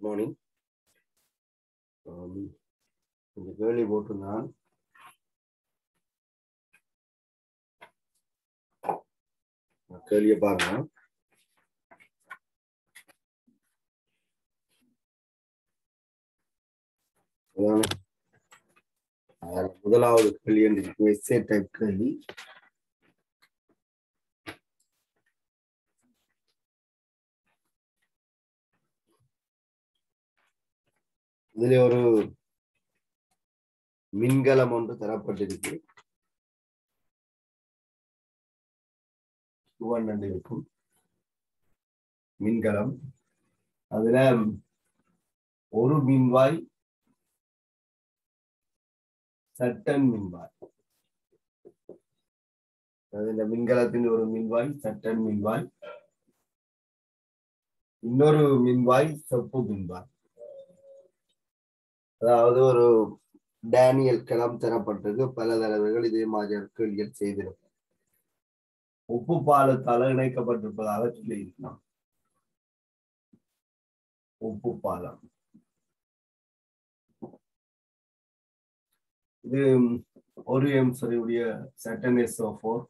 Morning இந்த கேள்வி போட்டிருந்தான் கேள்வியை பாருங்க அதான அதுல முதலாவது கேள்வி என்று எஸ்ஏ டைப் கேள்வி இதுல ஒரு மின்கலம் ஒன்று தரப்பட்டிருக்கு சுவண்ணன் இருக்கும் மின்கலம் அதுல ஒரு மின்வாய் சட்டன் மின்வாய் அது இந்த மின்கலத்தின் ஒரு மின்வாய் சட்டன் மின்வாய் இன்னொரு மின்வாய் செப்பு மின்வாய் அதாவது ஒரு டேனியல் களம் தரப்பட்டிருக்கு பல தடவைகள் இதே மாதிரியான கேள்விகள் செய்திருக்கும் உப்பு பாலத்தால இணைக்கப்பட்டிருப்பதாக சொல்லியிருக்கலாம் உப்பு பாலம் இது ஒரு எம் சரியுடைய சட்டன் எஸ்ஓ ஃபோர்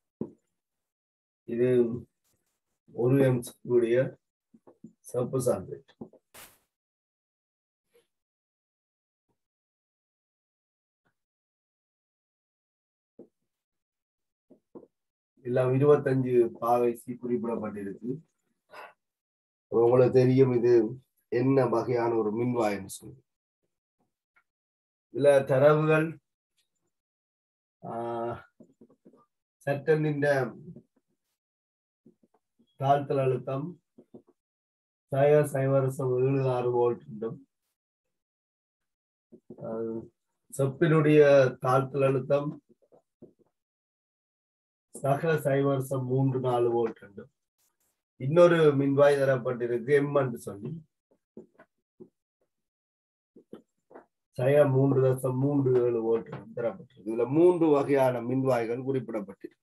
இது ஒரு எம் சரியுடைய சப்பு சால்வேட் எல்லாம் இருபத்தஞ்சு பாவை சி குறிப்பிடப்பட்டிருக்கு உங்களுக்கு தெரியும் இது என்ன வகையான ஒரு மின்வாயன்னு சொல்லி இதுல தரவுகள் சட்டனின் தாழ்த்தல் அழுத்தம் சய சைவரசம் ஏழு ஆறு வோல்ட் உண்டும் செப்பினுடைய தாழ்த்தல் அழுத்தம் சக சைவரசம் மூன்று நாலு வோல்ட் உண்டும் இன்னொரு மின்வாய் தரப்பட்டிருக்கு எம் என்று சொல்லி சய மூன்று தசம் மூன்று ஏழு வோல்ட் தரப்பட்டிருக்கு இதுல மூன்று வகையான மின்வாய்கள் குறிப்பிடப்பட்டிருக்கு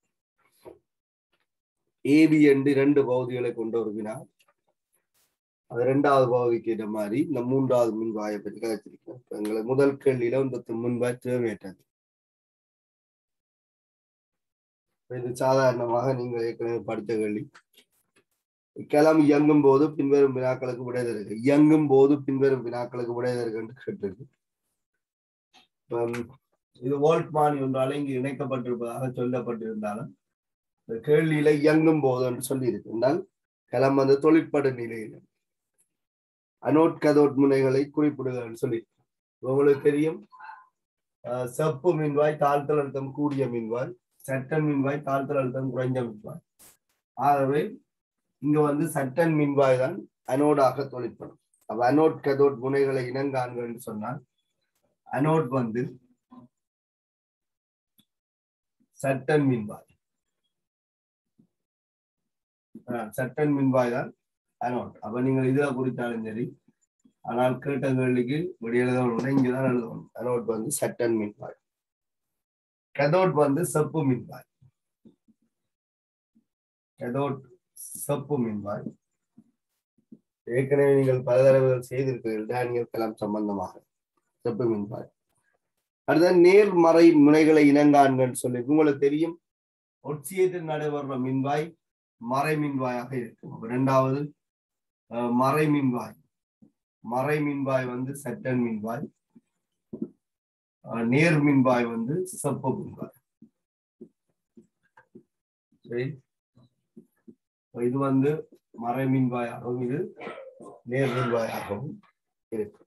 ஏபி என்று இரண்டு பகுதிகளை கொண்ட ஒரு வினா அது இரண்டாவது பகுதிக்கு ஏற்ற மாதிரி இந்த மூன்றாவது மின்வாயை பற்றி கதைச்சிருக்கோம் எங்களுக்கு முதல் கேள்வியில இந்த மின்வாய் தேவையற்றது இது சாதாரணமாக நீங்கள் ஏற்கனவே படித்த கேள்வி கிளம்பி இயங்கும் போது பின்வரும் வினாக்களுக்கு விடை தருக இயங்கும் போது பின்வரும் வினாக்களுக்கு விடை தருக என்று கேட்டிருக்கு இது வோல்ட் மானி ஒன்றால இங்கு இணைக்கப்பட்டிருப்பதாக சொல்லப்பட்டிருந்தாலும் இந்த கேள்வியில இயங்கும் போது என்று சொல்லி இருக்கு என்றால் கிளம்ப அந்த தொழிற்படு நிலையில அனோட் கதோட் முனைகளை குறிப்பிடுகள் சொல்லி உங்களுக்கு தெரியும் செப்பு மின்வாய் தாழ்த்தல் அழுத்தம் கூடிய மின்வாய் சட்டன் மின்வாய் தாழ்த்தல் அழுத்தம் குறைஞ்ச மின்வாய் ஆகவே இங்க வந்து சட்டன் மின்வாய் தான் அனோடாக தொழிற்படும் அப்ப அனோட் கதோட் முனைகளை இனங்காண்கள் என்று சொன்னால் அனோட் வந்து சட்டன் மின்வாய் சட்டன் மின்வாய் தான் அனோட் அப்ப நீங்கள் இதுல குறித்தாலும் சரி ஆனால் கேட்ட கேள்விக்கு விட எழுதணும் இங்கதான் எழுதணும் அனோட் வந்து சட்டன் மின்வாய் கதோட் வந்து செப்பு மின்வாய் கதோட் செப்பு மின்வாய் ஏற்கனவே நீங்கள் பல தடவைகள் செய்திருக்கிறீர்கள் டேனியல் கலாம் சம்பந்தமாக செப்பு மின்வாய் அடுத்த நேர்மறை முனைகளை இனங்கான்கள் சொல்லி உங்களுக்கு தெரியும் ஒட்சியத்தில் நடைபெற மின்வாய் மறை மின்வாயாக இருக்கும் இரண்டாவது மறை மின்வாய் மறை மின்வாய் வந்து சட்டன் மின்வாய் நேர் மின்வாய் வந்து செப்பு மின்வாய் சரி இது வந்து மறை மின்வாயாகவும் இது நேர் மின்வாயாகவும் இருக்கு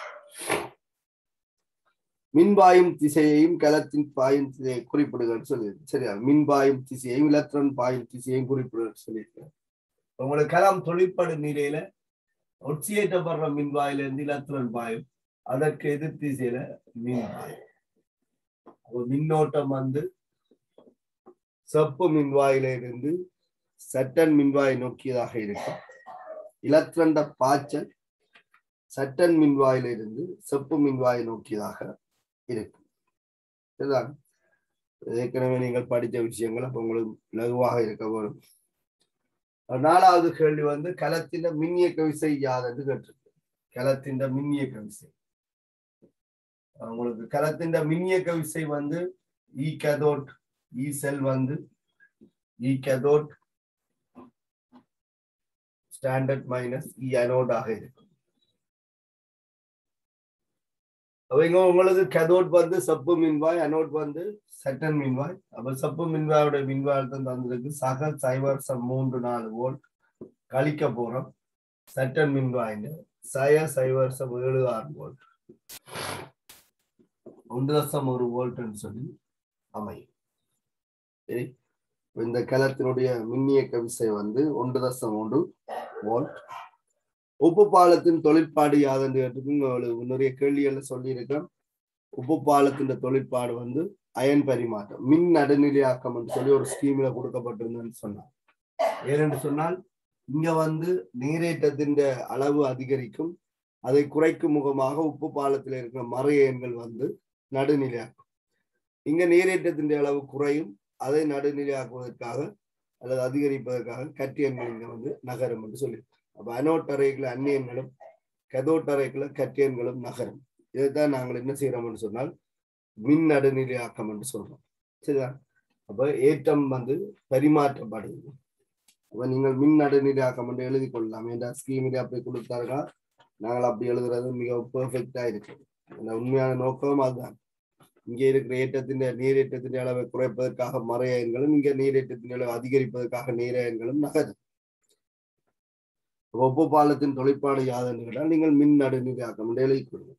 மின்பாயும் திசையையும் களத்தின் பாயும் திசையை குறிப்பிடுகள் சொல்லியிருக்கு சரியா மின்பாயும் திசையையும் இலத்திரன் பாயும் திசையையும் குறிப்பிடுகள் சொல்லியிருக்கேன் உங்களுக்கு களம் தொழிற்படு நிலையில ஒட்சியேற்றப்படுற மின்வாயில இருந்து இலத்திரன் பாயும் அதற்கு எதிர் திசையில மின்வாய் மின்னோட்டம் வந்து செப்பு மின்வாயில இருந்து சட்டன் மின்வாய் நோக்கியதாக இருக்கும் இலத்திரண்ட பாய்ச்சல் சட்டன் மின்வாயில இருந்து செப்பு மின்வாய் நோக்கியதாக இருக்கும் இதுதான் ஏற்கனவே நீங்கள் படித்த விஷயங்கள் அப்ப உங்களுக்கு லகுவாக இருக்க வரும் நாலாவது கேள்வி வந்து களத்தின மின்னியக்க விசை யாதென்று கேட்டிருக்கு கலத்தின் மின்னியக்க விசை உங்களுக்கு கலத்தின் மின்னியக்க விசை வந்து இ கதோட் இ செல் வந்து இ கதோட் ஸ்டாண்டர்ட் மைனஸ் இ அனோடாக இருக்கும் அவங்க உங்களுக்கு கதோட் வந்து சப்பு மின்வாய் அனோட் வந்து செட்டன் மின்வாய் அப்ப சப்பு மின்வாயோட மின்வாயத்தம் தந்திருக்கு சக சைவர் சம் மூன்று நாலு வோல்ட் கழிக்க போறோம் செட்டன் மின்வாயின் சய சைவர் சம் ஏழு ஆறு வோல்ட் ஒன்று தசம் ஒரு வோல்ட்னு சொல்லி அமையும் சரி இந்த கலத்தினுடைய மின்னியக்க விசை வந்து ஒன்று தசம் ஒன்று வோல்ட் உப்பு பாலத்தின் தொழிற்பாடு யாதுன்னு கேட்டுக்கு நிறைய கேள்விகள்ல சொல்லியிருக்கேன் உப்பு பாலத்தின் தொழிற்பாடு வந்து அயன் பரிமாற்றம் மின் நடுநிலையாக்கம் என்று சொல்லி ஒரு ஸ்கீம்ல கொடுக்கப்பட்டிருந்ததுன்னு சொன்னார் ஏனென்று சொன்னால் இங்க வந்து நீரேற்றத்தின் அளவு அதிகரிக்கும் அதை குறைக்கும் முகமாக உப்பு பாலத்தில் இருக்கிற மறையன்கள் வந்து நடுநிலையாக்கும் இங்க நீரேற்றத்தின் அளவு குறையும் அதை நடுநிலையாக்குவதற்காக அல்லது அதிகரிப்பதற்காக கட்டியன்கள் இங்க வந்து நகரும் என்று சொல்லி அப்ப அனோட்டறைக்குள்ள அந்நியன்களும் கதோட்டறைக்குள்ள கட்டியன்களும் நகரும் இதைத்தான் நாங்கள் என்ன செய்யறோம்னு சொன்னால் மின் நடுநிலையாக்கம் என்று சொல்றோம் சரியா அப்ப ஏற்றம் வந்து பரிமாற்றப்படுது அப்ப நீங்கள் மின் நடுநிலையாக்கம் என்று எழுதி கொள்ளலாம் என்ற ஸ்கீமில் அப்படி கொடுத்தாருக்கா நாங்கள் அப்படி எழுதுறது மிக பெர்ஃபெக்டா இருக்கு அந்த உண்மையான நோக்கம் அதுதான் இங்கே இருக்கிற ஏற்றத்தின் நீரேற்றத்தின் அளவை குறைப்பதற்காக மறையன்களும் இங்க நீரேற்றத்தின் அளவை அதிகரிப்பதற்காக நீரையன்களும் நகரும் ஒப்பு பாலத்தின் தொழிற்பாடு யாதுன்னு கேட்டால் நீங்கள் மின் நடுநிலையாக்கம் என்று எழுதி கொள்ளுங்கள்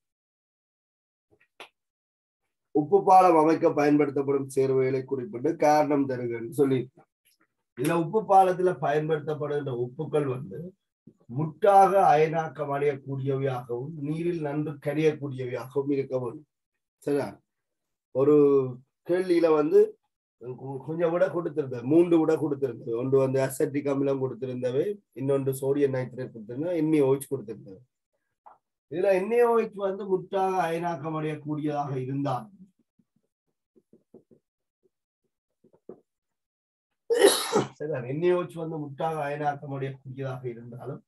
உப்பு பாலம் அமைக்க பயன்படுத்தப்படும் சேர்வைகளை குறிப்பிட்டு காரணம் தருகன்னு சொல்லியிருக்காங்க இதுல உப்பு பாலத்துல பயன்படுத்தப்படுகின்ற உப்புக்கள் வந்து முட்டாக அயனாக்கம் அடையக்கூடியவையாகவும் நீரில் நன்கு கரையக்கூடியவையாகவும் இருக்க வேண்டும் சரியா ஒரு கேள்வியில வந்து கொஞ்சம் விட கொடுத்திருந்தது மூன்று விட கொடுத்திருந்தது ஒன்று வந்து அசட்டிக் அமிலம் கொடுத்திருந்தவை இன்னொன்று சோடியம் நைட்ரேட் கொடுத்திருந்தது எண்ணெய் ஓய்ச் கொடுத்திருந்தது இதுல எண்ணெய் ஓய்ச் வந்து முட்டாக அயனாக்கம் அடையக்கூடியதாக இருந்தால் சரிதான் எண்ணெய் ஓய்ச் வந்து முட்டாக அயனாக்கம் அடையக்கூடியதாக இருந்தாலும்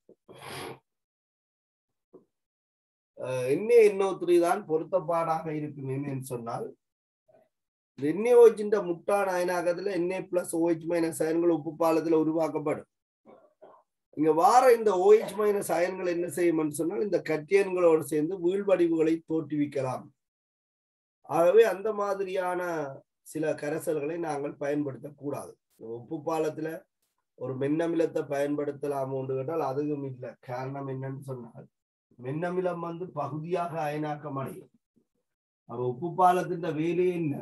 எண்ணெய் எண்ணூத்திரி தான் பொருத்தப்பாடாக இருக்கும் என்னன்னு சொன்னால் எண்ணெய் ஓய்ச்சின்ற முட்டான அயனாக்கத்துல எண்ணெய் பிளஸ் ஓஹெச் மைனஸ் அயன்கள் உப்பு பாலத்துல உருவாக்கப்படும் இங்க வார இந்த ஓஹெச் மைனஸ் அயன்கள் என்ன செய்யும்னு சொன்னால் இந்த கட்டியன்களோடு சேர்ந்து வீழ்வடிவுகளை தோற்றுவிக்கலாம் ஆகவே அந்த மாதிரியான சில கரைசல்களை நாங்கள் பயன்படுத்தக்கூடாது உப்பு பாலத்துல ஒரு மென்னமிலத்தை பயன்படுத்தலாமோன்னு கேட்டால் அதுவும் இல்லை காரணம் என்னன்னு சொன்னால் மென்னமிலம் வந்து பகுதியாக அயனாக்கம் அடையும் அப்ப உப்பு பாலத்தின் வேலையே என்ன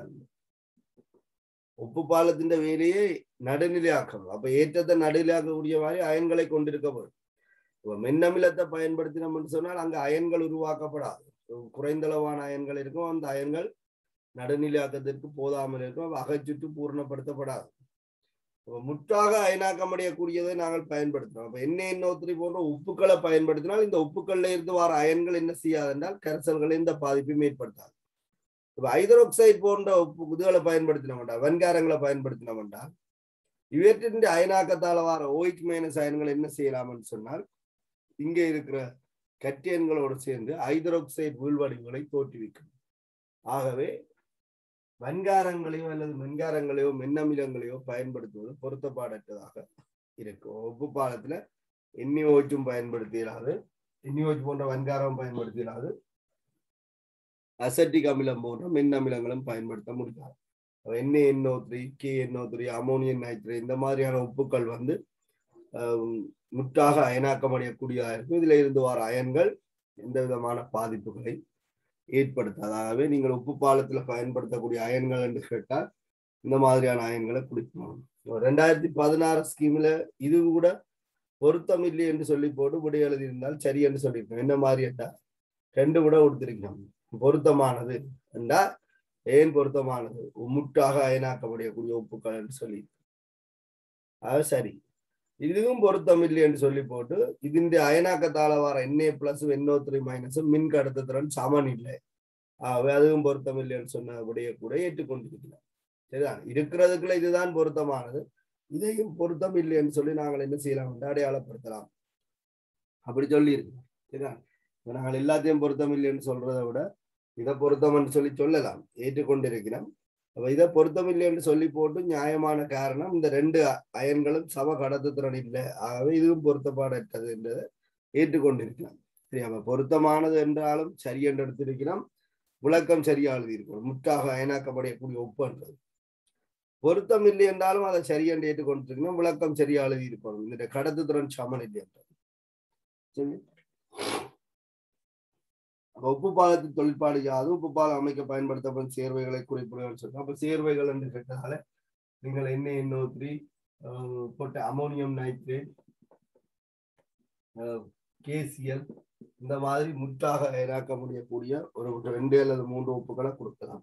உப்பு பாலத்தின் வேலையே நடுநிலையாக்கம் அப்ப ஏற்றத்தை நடுநிலையாக்கக்கூடிய மாதிரி அயன்களை கொண்டிருக்க போதும் மென்னமிலத்தை பயன்படுத்தினோம்னு சொன்னால் அங்க அயன்கள் உருவாக்கப்படாது குறைந்தளவான அயன்கள் இருக்கும் அந்த அயன்கள் நடுநிலையாக்கத்திற்கு போதாமல் இருக்கும் அகச்சுட்டு பூர்ணப்படுத்தப்படாது முற்றாக அயனாக்கமடையக்கூடியதை நாங்கள் பயன்படுத்துறோம் அப்ப எண்ணெய் எண்ணோத்திரி போன்ற உப்புக்களை பயன்படுத்தினால் இந்த உப்புக்கள்ல இருந்து வர அயன்கள் என்ன செய்யாது என்றால் கரைசல்களை இந்த பாதிப்பையும் ஏற்படுத்தாது இப்ப ஹைதரோக்சைடு போன்ற உப்பு இதுகளை பயன்படுத்தின வேண்டாம் வெண்காரங்களை பயன்படுத்தின வேண்டாம் இவற்றின் அயனாக்கத்தால வர ஓய்ச் மைனஸ் அயன்கள் என்ன செய்யலாம்னு சொன்னால் இங்க இருக்கிற கட்டியன்களோடு சேர்ந்து ஹைதரோக்சைடு வீழ்வடிவுகளை தோற்றுவிக்கும் ஆகவே வன்காரங்களையோ அல்லது மென்காரங்களையோ மென்னமிலங்களையோ பயன்படுத்துவது பொருத்தப்பாடற்றதாக இருக்கும் உப்பு பாலத்துல எண்ணெய் ஓச்சும் பயன்படுத்திடாது எண்ணெய் ஓச்சு போன்ற வன்காரம் பயன்படுத்திடாது அசட்டிக் அமிலம் போன்ற மென் அமிலங்களும் பயன்படுத்த முடியாது எண்ணெய் NO three K NO three ammonium nitrate இந்த மாதிரியான உப்புக்கள் வந்து முற்றாக அயனாக்கம் அடையக்கூடியதாக இருக்கும் இதுல இருந்து வர அயன்கள் எந்த விதமான பாதிப்புகளை ஏற்படுத்தாதாகவே நீங்கள் உப்பு பாலத்துல பயன்படுத்தக்கூடிய அயன்கள் என்று கேட்டால் இந்த மாதிரியான அயன்களை குடிக்கணும் ரெண்டாயிரத்தி பதினாறு ஸ்கீம்ல இது கூட பொருத்தம் இல்லை என்று சொல்லி போட்டு விடை எழுதியிருந்தால் சரி என்று சொல்லியிருக்கோம் என்ன மாதிரி என்றா ரெண்டு விட கொடுத்திருக்கோம் பொருத்தமானது என்றா ஏன் பொருத்தமானது முட்டாக அயனாக்கப்படக்கூடிய உப்புக்கள் என்று சொல்லி அது சரி இதுவும் பொருத்தம் இல்லை என்று சொல்லி போட்டு ഇതിന്റെ அயனாக்கத்தால வர NA plus NO three minus மின் கடத்துத்திறன் சமன் இல்லை ஆகவே அதுவும் பொருத்தம் இல்லை என்று சொன்னபடியே கூட ஏற்றுக்கொண்டிருக்கலாம் சரிதான் இருக்கிறதுக்குள்ள இதுதான் பொருத்தமானது இதையும் பொருத்தம் இல்லை என்று சொல்லி நாங்கள் என்ன செய்யலாம் என்று அடையாளப்படுத்தலாம் அப்படி சொல்லி இருக்கோம் சரிதான் நாங்கள் எல்லாத்தையும் பொருத்தம் இல்லைன்னு சொல்றதை விட இதை பொருத்தம் என்று சொல்லி சொல்லலாம் ஏற்றுக்கொண்டிருக்கிறோம் அப்ப இதை பொருத்தம் இல்லை என்று சொல்லி போட்டு நியாயமான காரணம் இந்த ரெண்டு அயன்களும் சம கடத்துத்திறன் இல்லை ஆகவே இதுவும் பொருத்தப்பாடற்றது என்றதை ஏற்றுக்கொண்டிருக்கலாம் சரி அப்ப பொருத்தமானது என்றாலும் சரி என்று எடுத்திருக்கிறோம் விளக்கம் சரியா எழுதியிருக்கணும் முற்றாக அயனாக்கப்படக்கூடிய ஒப்புன்றது பொருத்தம் இல்லை என்றாலும் அதை சரி என்று ஏற்றுக்கொண்டிருக்கணும் விளக்கம் சரியா எழுதியிருக்கணும் இந்த கடத்துத்திறன் சமன் இல்லை என்றது சரி உப்பு பாலத்தின் தொழிற்பாடு யாது உப்பு பாலம் அமைக்க பயன்படுத்தப்படும் சேர்வைகளை குறிப்பிடுகள் சொல்றோம் அப்ப சேர்வைகள் என்று கேட்டதால நீங்கள் என்ன எண்ணோ த்ரீ போட்ட அமோனியம் நைட்ரேட் கேசிஎல் இந்த மாதிரி முற்றாக இறாக்க முடியக்கூடிய ஒரு ரெண்டு அல்லது மூன்று உப்புகளை கொடுக்கலாம்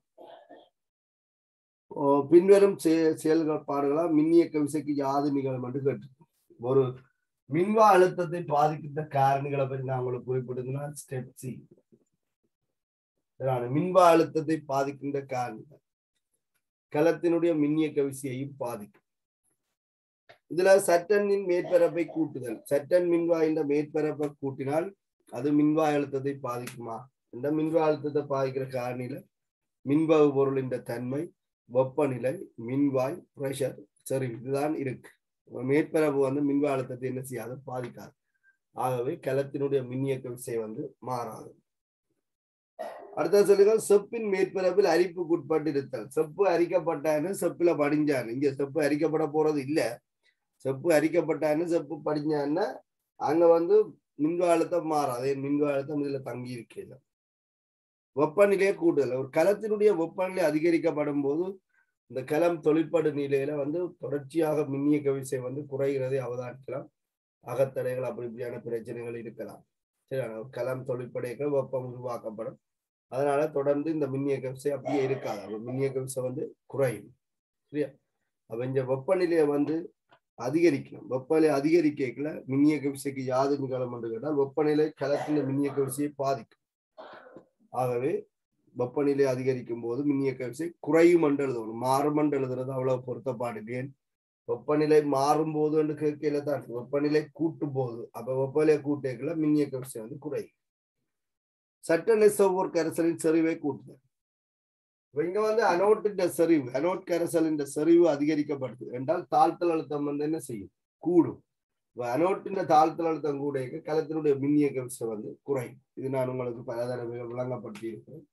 பின்வரும் செயல்கள் பாடுகளா மின்னியக்க விசைக்கு யாது நிகழும் என்று கேட்டு ஒரு மின்வா அழுத்தத்தை பாதிக்கின்ற காரணிகளை பற்றி நான் உங்களுக்கு குறிப்பிட்டிருந்தா ஸ்டெப் சி மின்வா அழுத்தத்தை பாதிக்கின்ற காரணிகள் கலத்தினுடைய மின்னியக்க விசையையும் பாதிக்கும் இதுல சட்டனின் மேற்பரப்பை கூட்டுதல் சட்டன் மின்வாயின் மேற்பரப்பை கூட்டினால் அது மின்வா அழுத்தத்தை பாதிக்குமா இந்த மின்வா அழுத்தத்தை பாதிக்கிற காரணியில மின்வகு பொருளின் தன்மை வெப்பநிலை மின்வாய் பிரஷர் சரி இதுதான் இருக்கு மேற்பரப்பு வந்து மின்வா அழுத்தத்தை என்ன செய்யாது பாதிக்காது ஆகவே கலத்தினுடைய மின்னியக்க விசை வந்து மாறாது அடுத்த சொல்லுங்க செப்பின் மேற்பரப்பில் அரிப்புக்கு உட்பட்டு இருத்தல் செப்பு அரிக்கப்பட்டான்னு செப்புல படிஞ்சான்னு இங்க செப்பு அரிக்கப்பட போறது இல்ல செப்பு அரிக்கப்பட்டான்னு செப்பு படிஞ்சான்னா அங்க வந்து மின்வா அழுத்தம் மாறாது மின்வா அழுத்தம் இதுல தங்கி இருக்கிறது வெப்பநிலையை கூடுதல் ஒரு கலத்தினுடைய வெப்பநிலை அதிகரிக்கப்படும் போது இந்த கலம் தொழிற்படு நிலையில வந்து தொடர்ச்சியாக மின்னியக்க விசை வந்து குறைகிறதை அவதானிக்கலாம் அகத்தடைகள் அப்படி இப்படியான பிரச்சனைகள் இருக்கலாம் சரி கலம் தொழிற்படைகள் வெப்பம் உருவாக்கப்படும் அதனால தொடர்ந்து இந்த மின்னியக்க விசை அப்படியே இருக்காது அப்ப மின்னியக்க விசை வந்து குறையும் சரியா அப்ப இந்த வெப்பநிலையை வந்து அதிகரிக்கணும் வெப்பநிலை அதிகரிக்கல மின்னியக்க விசைக்கு யாது நிகழும் என்று கேட்டால் வெப்பநிலை கலத்தின் மின்னியக்க விசையை பாதிக்கும் ஆகவே வெப்பநிலை அதிகரிக்கும் போது மின்னியக்க விசை குறையும் என்று எழுதணும் மாறும் என்று எழுதுறது அவ்வளவு பொருத்தப்பாடு ஏன் வெப்பநிலை மாறும் போது என்று கேட்கல தான் வெப்பநிலை கூட்டும் போது அப்ப வெப்பநிலை கூட்டேக்கல மின்னியக்க விசை வந்து குறையும் சட்ட நெசவோர் கரைசலின் செறிவை கூட்டுதல் இங்க வந்து அனோட்டின் செறிவு அனோட் கரைசலின் செறிவு அதிகரிக்கப்படுது என்றால் தாழ்த்தல் அழுத்தம் வந்து என்ன செய்யும் கூடும் அனோட்டின் தாழ்த்தல் அழுத்தம் கூட கலத்தினுடைய மின்னியக்க விசை வந்து குறையும் இது நான் உங்களுக்கு பல தடவை விளங்கப்படுத்தி இருக்கிறேன்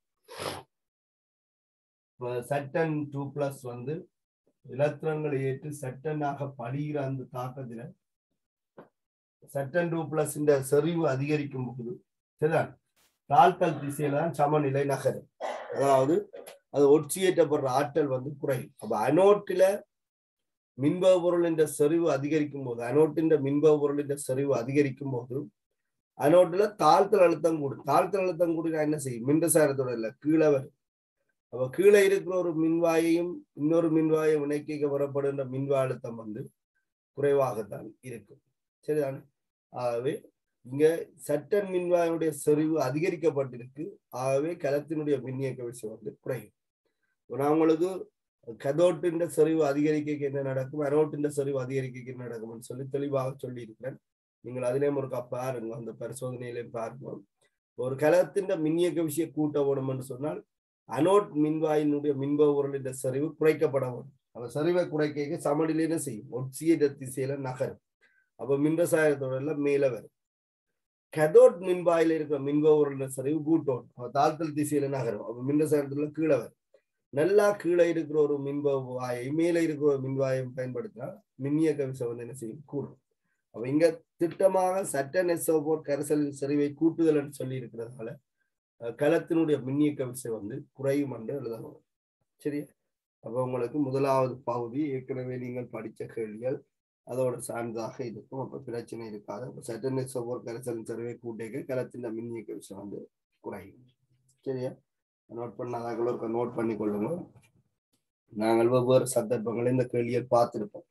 சட்டன் டூ பிளஸ் வந்து இலத்திரங்களை ஏற்று சட்டனாக படிகிற அந்த தாக்கத்துல சட்டன் டூ பிளஸ் இந்த செறிவு அதிகரிக்கும் போது சரிதான் தாழ்த்தல் திசையில தான் சமநிலை நகரும் அதாவது அது ஒட்சியேற்றப்படுற ஆற்றல் வந்து குறையும் அப்ப அனோட்டில மின்பவ பொருள் என்ற செறிவு அதிகரிக்கும் போது அனோட்டின் மின்பவ பொருள் என்ற செறிவு அதிகரிக்கும் போது அனோட்டில தாழ்த்தல் அழுத்தம் கூடும் தாழ்த்தல் அழுத்தம் கூடினா என்ன செய்யும் மின்சாரத்தோட இல்ல கீழே வரும் அப்ப கீழே இருக்கிற ஒரு மின்வாயையும் இன்னொரு மின்வாயும் இணைக்க வரப்படுகின்ற மின்வா அழுத்தம் வந்து குறைவாகத்தான் இருக்கும் சரிதானே ஆகவே இங்க சட்டன் மின்வாயுடைய செறிவு அதிகரிக்கப்பட்டிருக்கு ஆகவே கலத்தினுடைய மின்னியக்க விஷயம் வந்து குறையும் நான் உங்களுக்கு கதோட்டின் செறிவு அதிகரிக்க என்ன நடக்கும் அனோட்டின் செறிவு அதிகரிக்க என்ன நடக்கும்னு சொல்லி தெளிவாக சொல்லி இருக்கிறேன் நீங்கள் அதிலேயும் ஒரு பாருங்க அந்த பரிசோதனையிலையும் பாருங்க ஒரு கலத்தின் மின்னியக்க விஷயம் கூட்ட வேணும் என்று சொன்னால் அனோட் மின்வாயினுடைய மின்ப பொருளின் செறிவு குறைக்கப்பட வேண்டும் அந்த செறிவை குறைக்க சமநிலையில செய்யும் ஒட்சிய திசையில நகரும் அப்ப மின்வசாயத்தோட எல்லாம் மேல வரும் கதோட் மின்வாயில இருக்கிற மின்ப பொருளின் செறிவு கூட்டோம் தாழ்த்தல் திசையில நகரும் அப்ப மின்வசாயத்துல கீழே வரும் நல்லா கீழே இருக்கிற ஒரு மின்ப வாயை மேல இருக்கிற ஒரு மின்வாயம் பயன்படுத்தினா மின்னியக்க விசை வந்து என்ன செய்யும் கூடும் அப்ப இங்க திட்டமாக சட்ட நெசோபோர் கரைசலின் செறிவை கூட்டுதல் என்று சொல்லி இருக்கிறதுனால கலத்தினுடைய மின்னியக்க விசை வந்து குறையும் என்று எழுதணும் சரியா அப்ப உங்களுக்கு முதலாவது பகுதி ஏற்கனவே நீங்கள் படித்த கேள்விகள் அதோட சார்ந்ததாக இருக்கும் அப்ப பிரச்சனை இருக்காது அப்ப சட்ட நெசோபோர் கரைசலின் செறிவை கூட்டிக்க கலத்தின் மின்னியக்க விசை வந்து குறையும் சரியா நோட் பண்ணாதாங்களோ நோட் பண்ணி கொள்ளுங்க நாங்கள் வெவ்வேறு சந்தர்ப்பங்களை இந்த கேள்வியை பார்த்திருப்போம்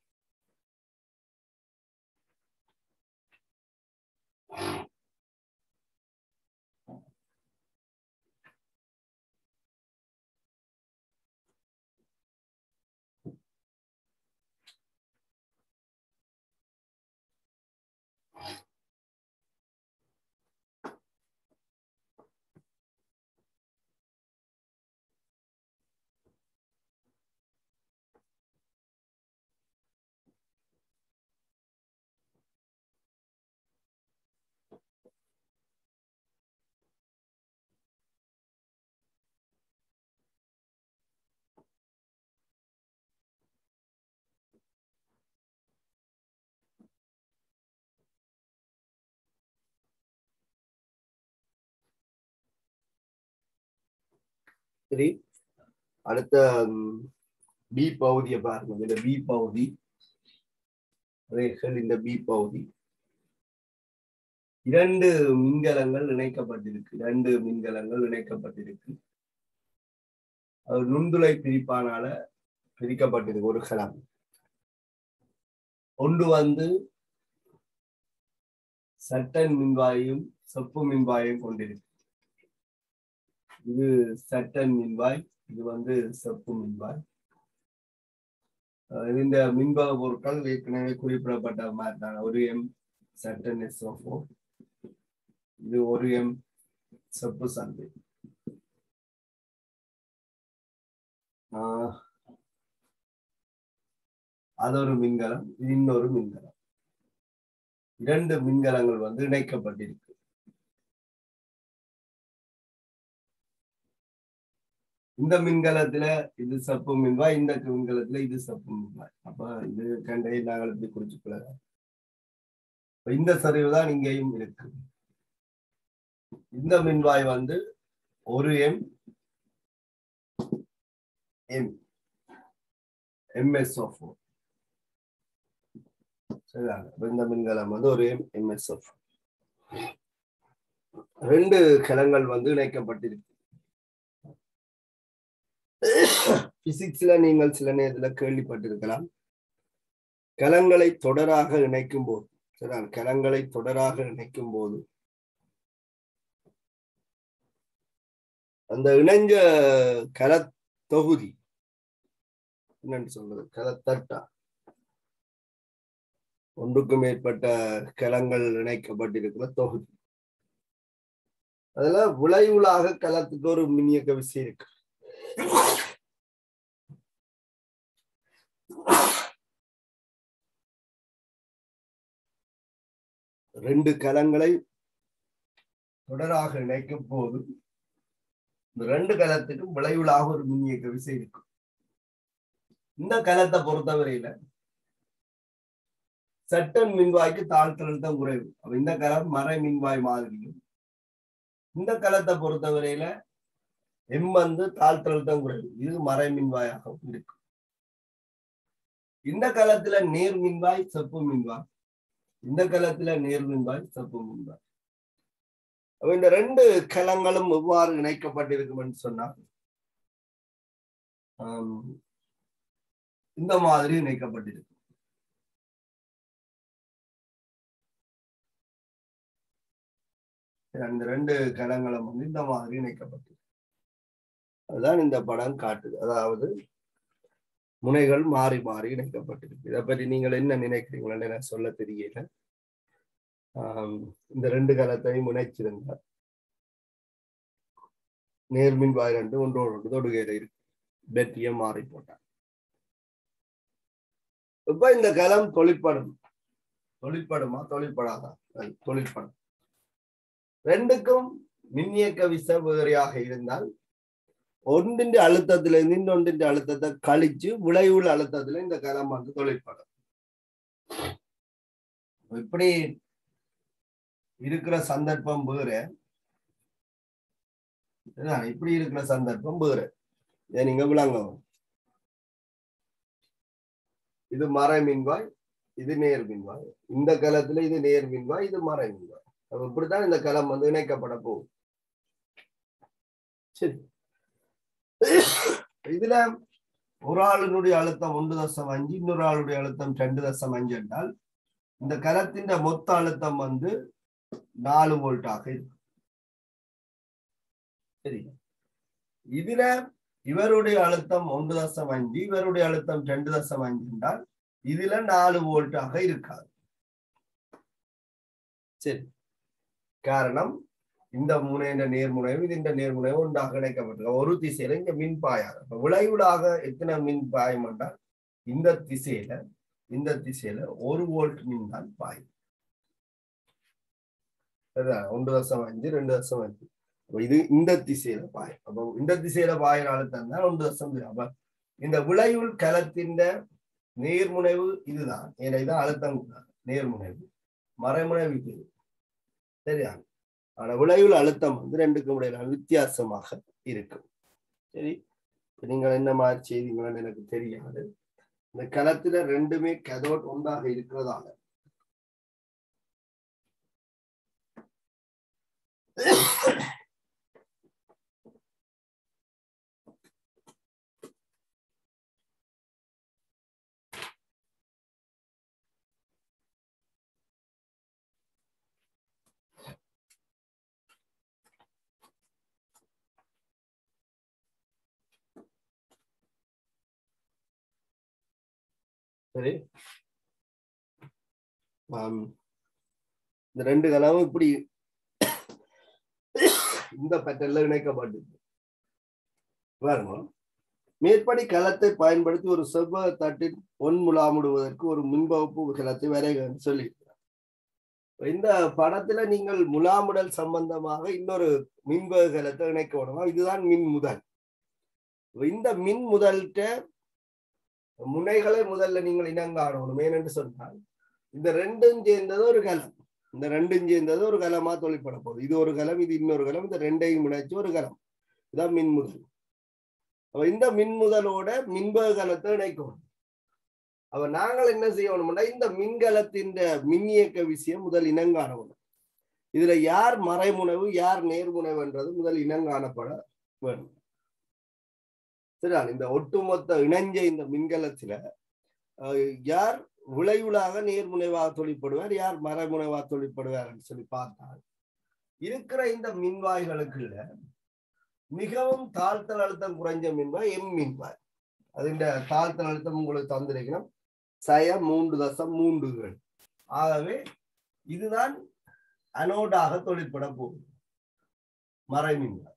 சரி அடுத்த பி பகுதியை பாருங்க இந்த பி பகுதி ரேகல் இந்த பி பகுதி இரண்டு மின்கலங்கள் இணைக்கப்பட்டிருக்கு இரண்டு மின்கலங்கள் இணைக்கப்பட்டிருக்கு அது நுண்துளை பிரிப்பானால பிரிக்கப்பட்டிருக்கு ஒரு கலம் ஒன்று வந்து சட்டன் மின்வாயும் செப்பு மின்வாயும் கொண்டிருக்கு இது சட்டன் மின்வாய் இது வந்து செப்பு மின்வாய் இந்த மின்பக பொருட்கள் ஏற்கனவே குறிப்பிடப்பட்ட மாதிரி தான் ஒரு எம் சட்டன் எஸ்ஓ இது ஒரு எம் செப்பு சந்தை அது ஒரு மின்கலம் இது இன்னொரு மின்கலம் இரண்டு மின்கலங்கள் வந்து இணைக்கப்பட்டிருக்கு இந்த மின்கலத்துல இது சப்பு மின்வாய் இந்த மின்கலத்துல இது சப்பு மின்வாய் அப்ப இது கண்டை நாங்கள் இப்படி குறிச்சுக்கொள்ள இந்த சரிவு தான் இங்கேயும் இருக்கு இந்த மின்வாய் வந்து ஒரு எம் எம் எம்எஸ்ஓ ஃபோர் சரிதாங்க இந்த மின்கலம் வந்து ஒரு எம் எம்எஸ்ஓ ரெண்டு கலங்கள் வந்து இணைக்கப்பட்டிருக்கு பிசிக்ஸ்ல நீங்கள் சில நேரத்துல கேள்விப்பட்டிருக்கலாம் கலங்களை தொடராக இணைக்கும் போது சரிதான் கலங்களை தொடராக இணைக்கும் போது அந்த இணைஞ்ச கல தொகுதி என்னன்னு சொல்றது கலத்தட்டா ஒன்றுக்கும் மேற்பட்ட கலங்கள் இணைக்கப்பட்டிருக்கிற தொகுதி அதுல விளைவுலாக கலத்துக்கு ஒரு மின்னியக்க விசை இருக்கு ரெண்டு கலங்களை தொடராக இணைக்கும் போது இந்த ரெண்டு கலத்துக்கும் விளைவுலாக ஒரு மின்னியக்க விசை இருக்கும் இந்த கலத்தை பொறுத்தவரையில சட்டன் மின்வாய்க்கு தாழ்த்தழுத்தம் குறைவு அப்ப இந்த கலம் மறை மின்வாய் மாதிரியும் இந்த கலத்தை பொறுத்தவரையில எம் வந்து தாழ்த்தழுத்தம் குறைவு இது மறை மின்வாயாகவும் இருக்கும் இந்த காலத்துல நேர் மின்வாய் செப்பு மின்வாய் இந்த காலத்துல நேர் மின்வாய் செப்பு மின்வாய் அப்ப இந்த ரெண்டு கலங்களும் எவ்வாறு இணைக்கப்பட்டிருக்கும் சொன்னால் இந்த மாதிரி இணைக்கப்பட்டிருக்கும் அந்த ரெண்டு கலங்களும் வந்து இந்த மாதிரி இணைக்கப்பட்டிருக்கு அதுதான் இந்த படம் காட்டுது அதாவது முனைகள் மாறி மாறி இணைக்கப்பட்டிருக்கு இதை பற்றி நீங்கள் என்ன நினைக்கிறீங்களன்னு எனக்கு சொல்ல தெரியல இந்த ரெண்டு கலத்தையும் இணைச்சிருந்தார் நேர்மின் வாய் ரெண்டு ஒன்றோடு ஒன்று தொடுகையில இருக்கு பெட்டியை மாறி போட்டார் இப்ப இந்த கலம் தொழிற்படும் தொழிற்படுமா தொழிற்படாதா தொழிற்படும் ரெண்டுக்கும் மின்னியக்க விசை வேறையாக இருந்தால் ஒன்றின் அழுத்தத்துல இருந்து இன்னொன்றின் அழுத்தத்தை கழிச்சு விளைவுள்ள அழுத்தத்துல இந்த கலம் வந்து தொழிற்படும் இப்படி இருக்கிற சந்தர்ப்பம் வேற இப்படி இருக்கிற சந்தர்ப்பம் வேற இதை நீங்க விளங்கவும் இது மறை மின்வாய் இது நேர் மின்வாய் இந்த களத்துல இது நேர் மின்வாய் இது மறை மின்வாய் இப்படித்தான் இந்த களம் வந்து இணைக்கப்பட போகும் சரி இதுல ஒரு ஆளுனுடைய அழுத்தம் ஒன்று தசம் அஞ்சு இன்னொரு ஆளுடைய அழுத்தம் ரெண்டு தசம் அஞ்சு என்றால் இந்த கலத்தின் மொத்த அழுத்தம் வந்து நாலு வோல்ட்டாக இருக்கு சரி இதுல இவருடைய அழுத்தம் ஒன்று தசம் அஞ்சு இவருடைய அழுத்தம் ரெண்டு தசம் அஞ்சு என்றால் இதுல நாலு வோல்ட்டாக இருக்காது சரி காரணம் இந்த முனையின நேர்முனையும் இது இந்த நேர்முனையும் ஒன்றாக இணைக்கப்பட்டிருக்க ஒரு திசையில இங்க மின் பாயாது விளைவுடாக எத்தனை மின் பாயும் என்றால் இந்த திசையில இந்த திசையில ஒரு வோல்ட் மின் தான் பாயும் ஒன்று தசம் அஞ்சு ரெண்டு தசம் அஞ்சு இது இந்த திசையில பாயும் அப்போ இந்த திசையில பாயிற அழுத்தம் தான் ஒன்று தசம் அப்ப இந்த விளைவுள் கலத்தின் நேர்முனைவு இதுதான் ஏன்னா இதான் அழுத்தம் நேர்முனைவு மறைமுனைவு இது சரியா ஆனா விளைவுள் அழுத்தம் வந்து ரெண்டுக்கும் இடையிலான வித்தியாசமாக இருக்கும் சரி இப்ப நீங்கள் என்ன மாதிரி செய்தீங்கன்னு எனக்கு தெரியாது இந்த களத்துல ரெண்டுமே கதோட் ஒன்றாக இருக்கிறதால சரி ஆம். இந்த ரெண்டு கலமும் இப்படி இந்த பட்டல்ல இணைக்கப்பட்டிருக்கு பாருங்க மேற்படி கலத்தை பயன்படுத்தி ஒரு செவ்வக தட்டில் பொன் முலாமிடுவதற்கு ஒரு மின்வகுப்பு கலத்தை வரைகன்னு சொல்லி இந்த படத்துல நீங்கள் முலாமுடல் சம்பந்தமாக இன்னொரு மின்வகு கலத்தை இணைக்க விடணும் இதுதான் மின் முதல் இந்த மின் முதல்கிட்ட முனைகளை முதல்ல நீங்கள் இனங்காணணும் ஏனென்று சொன்னால் இந்த ரெண்டும் சேர்ந்தது ஒரு கலம் இந்த ரெண்டும் சேர்ந்தது ஒரு கலமா தொழிற்பட போகுது இது ஒரு கலம் இது இன்னொரு கலம் இந்த ரெண்டையும் இணைச்சு ஒரு கலம் இதான் மின் முதல் அப்ப இந்த மின் முதலோட மின்பக கலத்தை இணைக்கணும் அப்ப நாங்கள் என்ன செய்யணும்னா இந்த மின்கலத்தின் மின் இயக்க விஷயம் முதல் இனங்காணணும் இதுல யார் மறைமுனைவு யார் நேர்முனைவுன்றது முதல் இனங்காணப்பட வேணும் சரியா இந்த ஒட்டுமொத்த இணைஞ்ச இந்த மின்கலத்துல அஹ், யார் விளைவுலாக நேர்முனைவாக தொழிற்படுவார் யார் மறைமுனைவாக தொழிற்படுவார் சொல்லி பார்த்தால் இருக்கிற இந்த மின்வாய்களுக்குள்ள மிகவும் தாழ்த்தல் அழுத்தம் குறைஞ்ச மின்வாய் எம் மின்வாய் அதிண்ட தாழ்த்தல் அழுத்தம் உங்களுக்கு தந்திருக்கணும் சய மூன்று தசம் மூன்றுகள் ஆகவே இதுதான் அனோடாக தொழிற்பட போகுது மறை மின்வாய்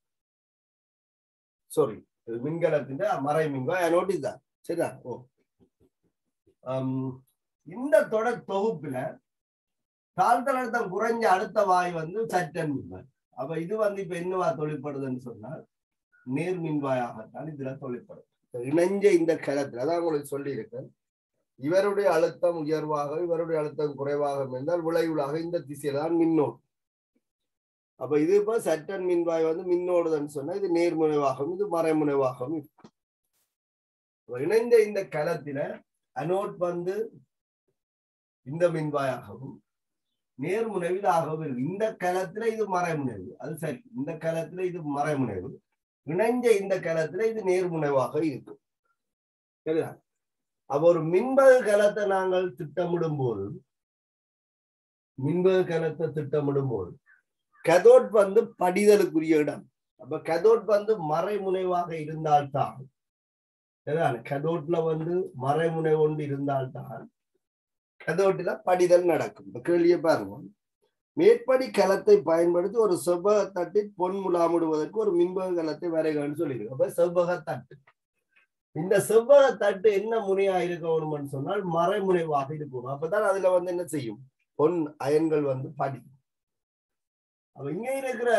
சாரி மின்கலத்தின் மறை மின்வாய் அனோட் இதுதான் சரிதா ஓ ஆம், இந்த தொடர் தொகுப்புல தாழ்த்தல் அழுத்தம் குறைஞ்ச அடுத்த வாய் வந்து சட்டன் மின்வாய் அப்ப இது வந்து இப்ப என்னவா தொழிற்படுதுன்னு சொன்னால் நேர் மின்வாயாகத்தான் இதுல தொழிற்படும் இப்ப இணைஞ்ச இந்த களத்துல அதான் உங்களுக்கு சொல்லியிருக்கேன் இவருடைய அழுத்தம் உயர்வாக இவருடைய அழுத்தம் குறைவாக இருந்தால் விளைவுலாக இந்த திசையில தான் மின்னோடு அப்ப இது இப்ப சட்டன் மின்வாய் வந்து மின்னோடுதுன்னு சொன்னா இது நேர்முனைவாகவும் இது மறைமுனைவாகவும் இருக்கும் அப்ப இணைந்த இந்த களத்தில அனோட் வந்து இந்த மின்வாயாகவும் நேர்முனைவில் ஆகவும் இருக்கு இந்த களத்துல இது மறைமுனைவு அது சரி இந்த களத்துல இது மறைமுனைவு இணைஞ்ச இந்த களத்துல இது நேர்முனைவாக இருக்கும் சரியா அப்ப ஒரு மின்பகு கலத்தை நாங்கள் திட்டமிடும் போது மின்பகு கலத்தை திட்டமிடும் போது கதோட் வந்து படிதலுக்குரிய இடம் அப்ப கதோட் வந்து மறைமுனைவாக இருந்தால்தான் சரிதானே? கதோட்ல வந்து மறைமுனை கொண்டு இருந்தால்தான் கதோட்டில படிதல் நடக்கும் இப்ப கேள்வியை பாருங்க மேற்படி கலத்தை பயன்படுத்தி ஒரு செவ்வக தட்டில் பொன் முலாமிடுவதற்கு ஒரு மின்பக கலத்தை வரைகன்னு சொல்லியிருக்கு அப்ப செவ்வக தட்டு இந்த செவ்வக தட்டு என்ன முனையா இருக்கணும்னு சொன்னால் மறைமுனைவாக இருக்கணும் அப்பதான் அதுல வந்து என்ன செய்யும் பொன் அயன்கள் வந்து படி அப்ப இங்க இருக்கிற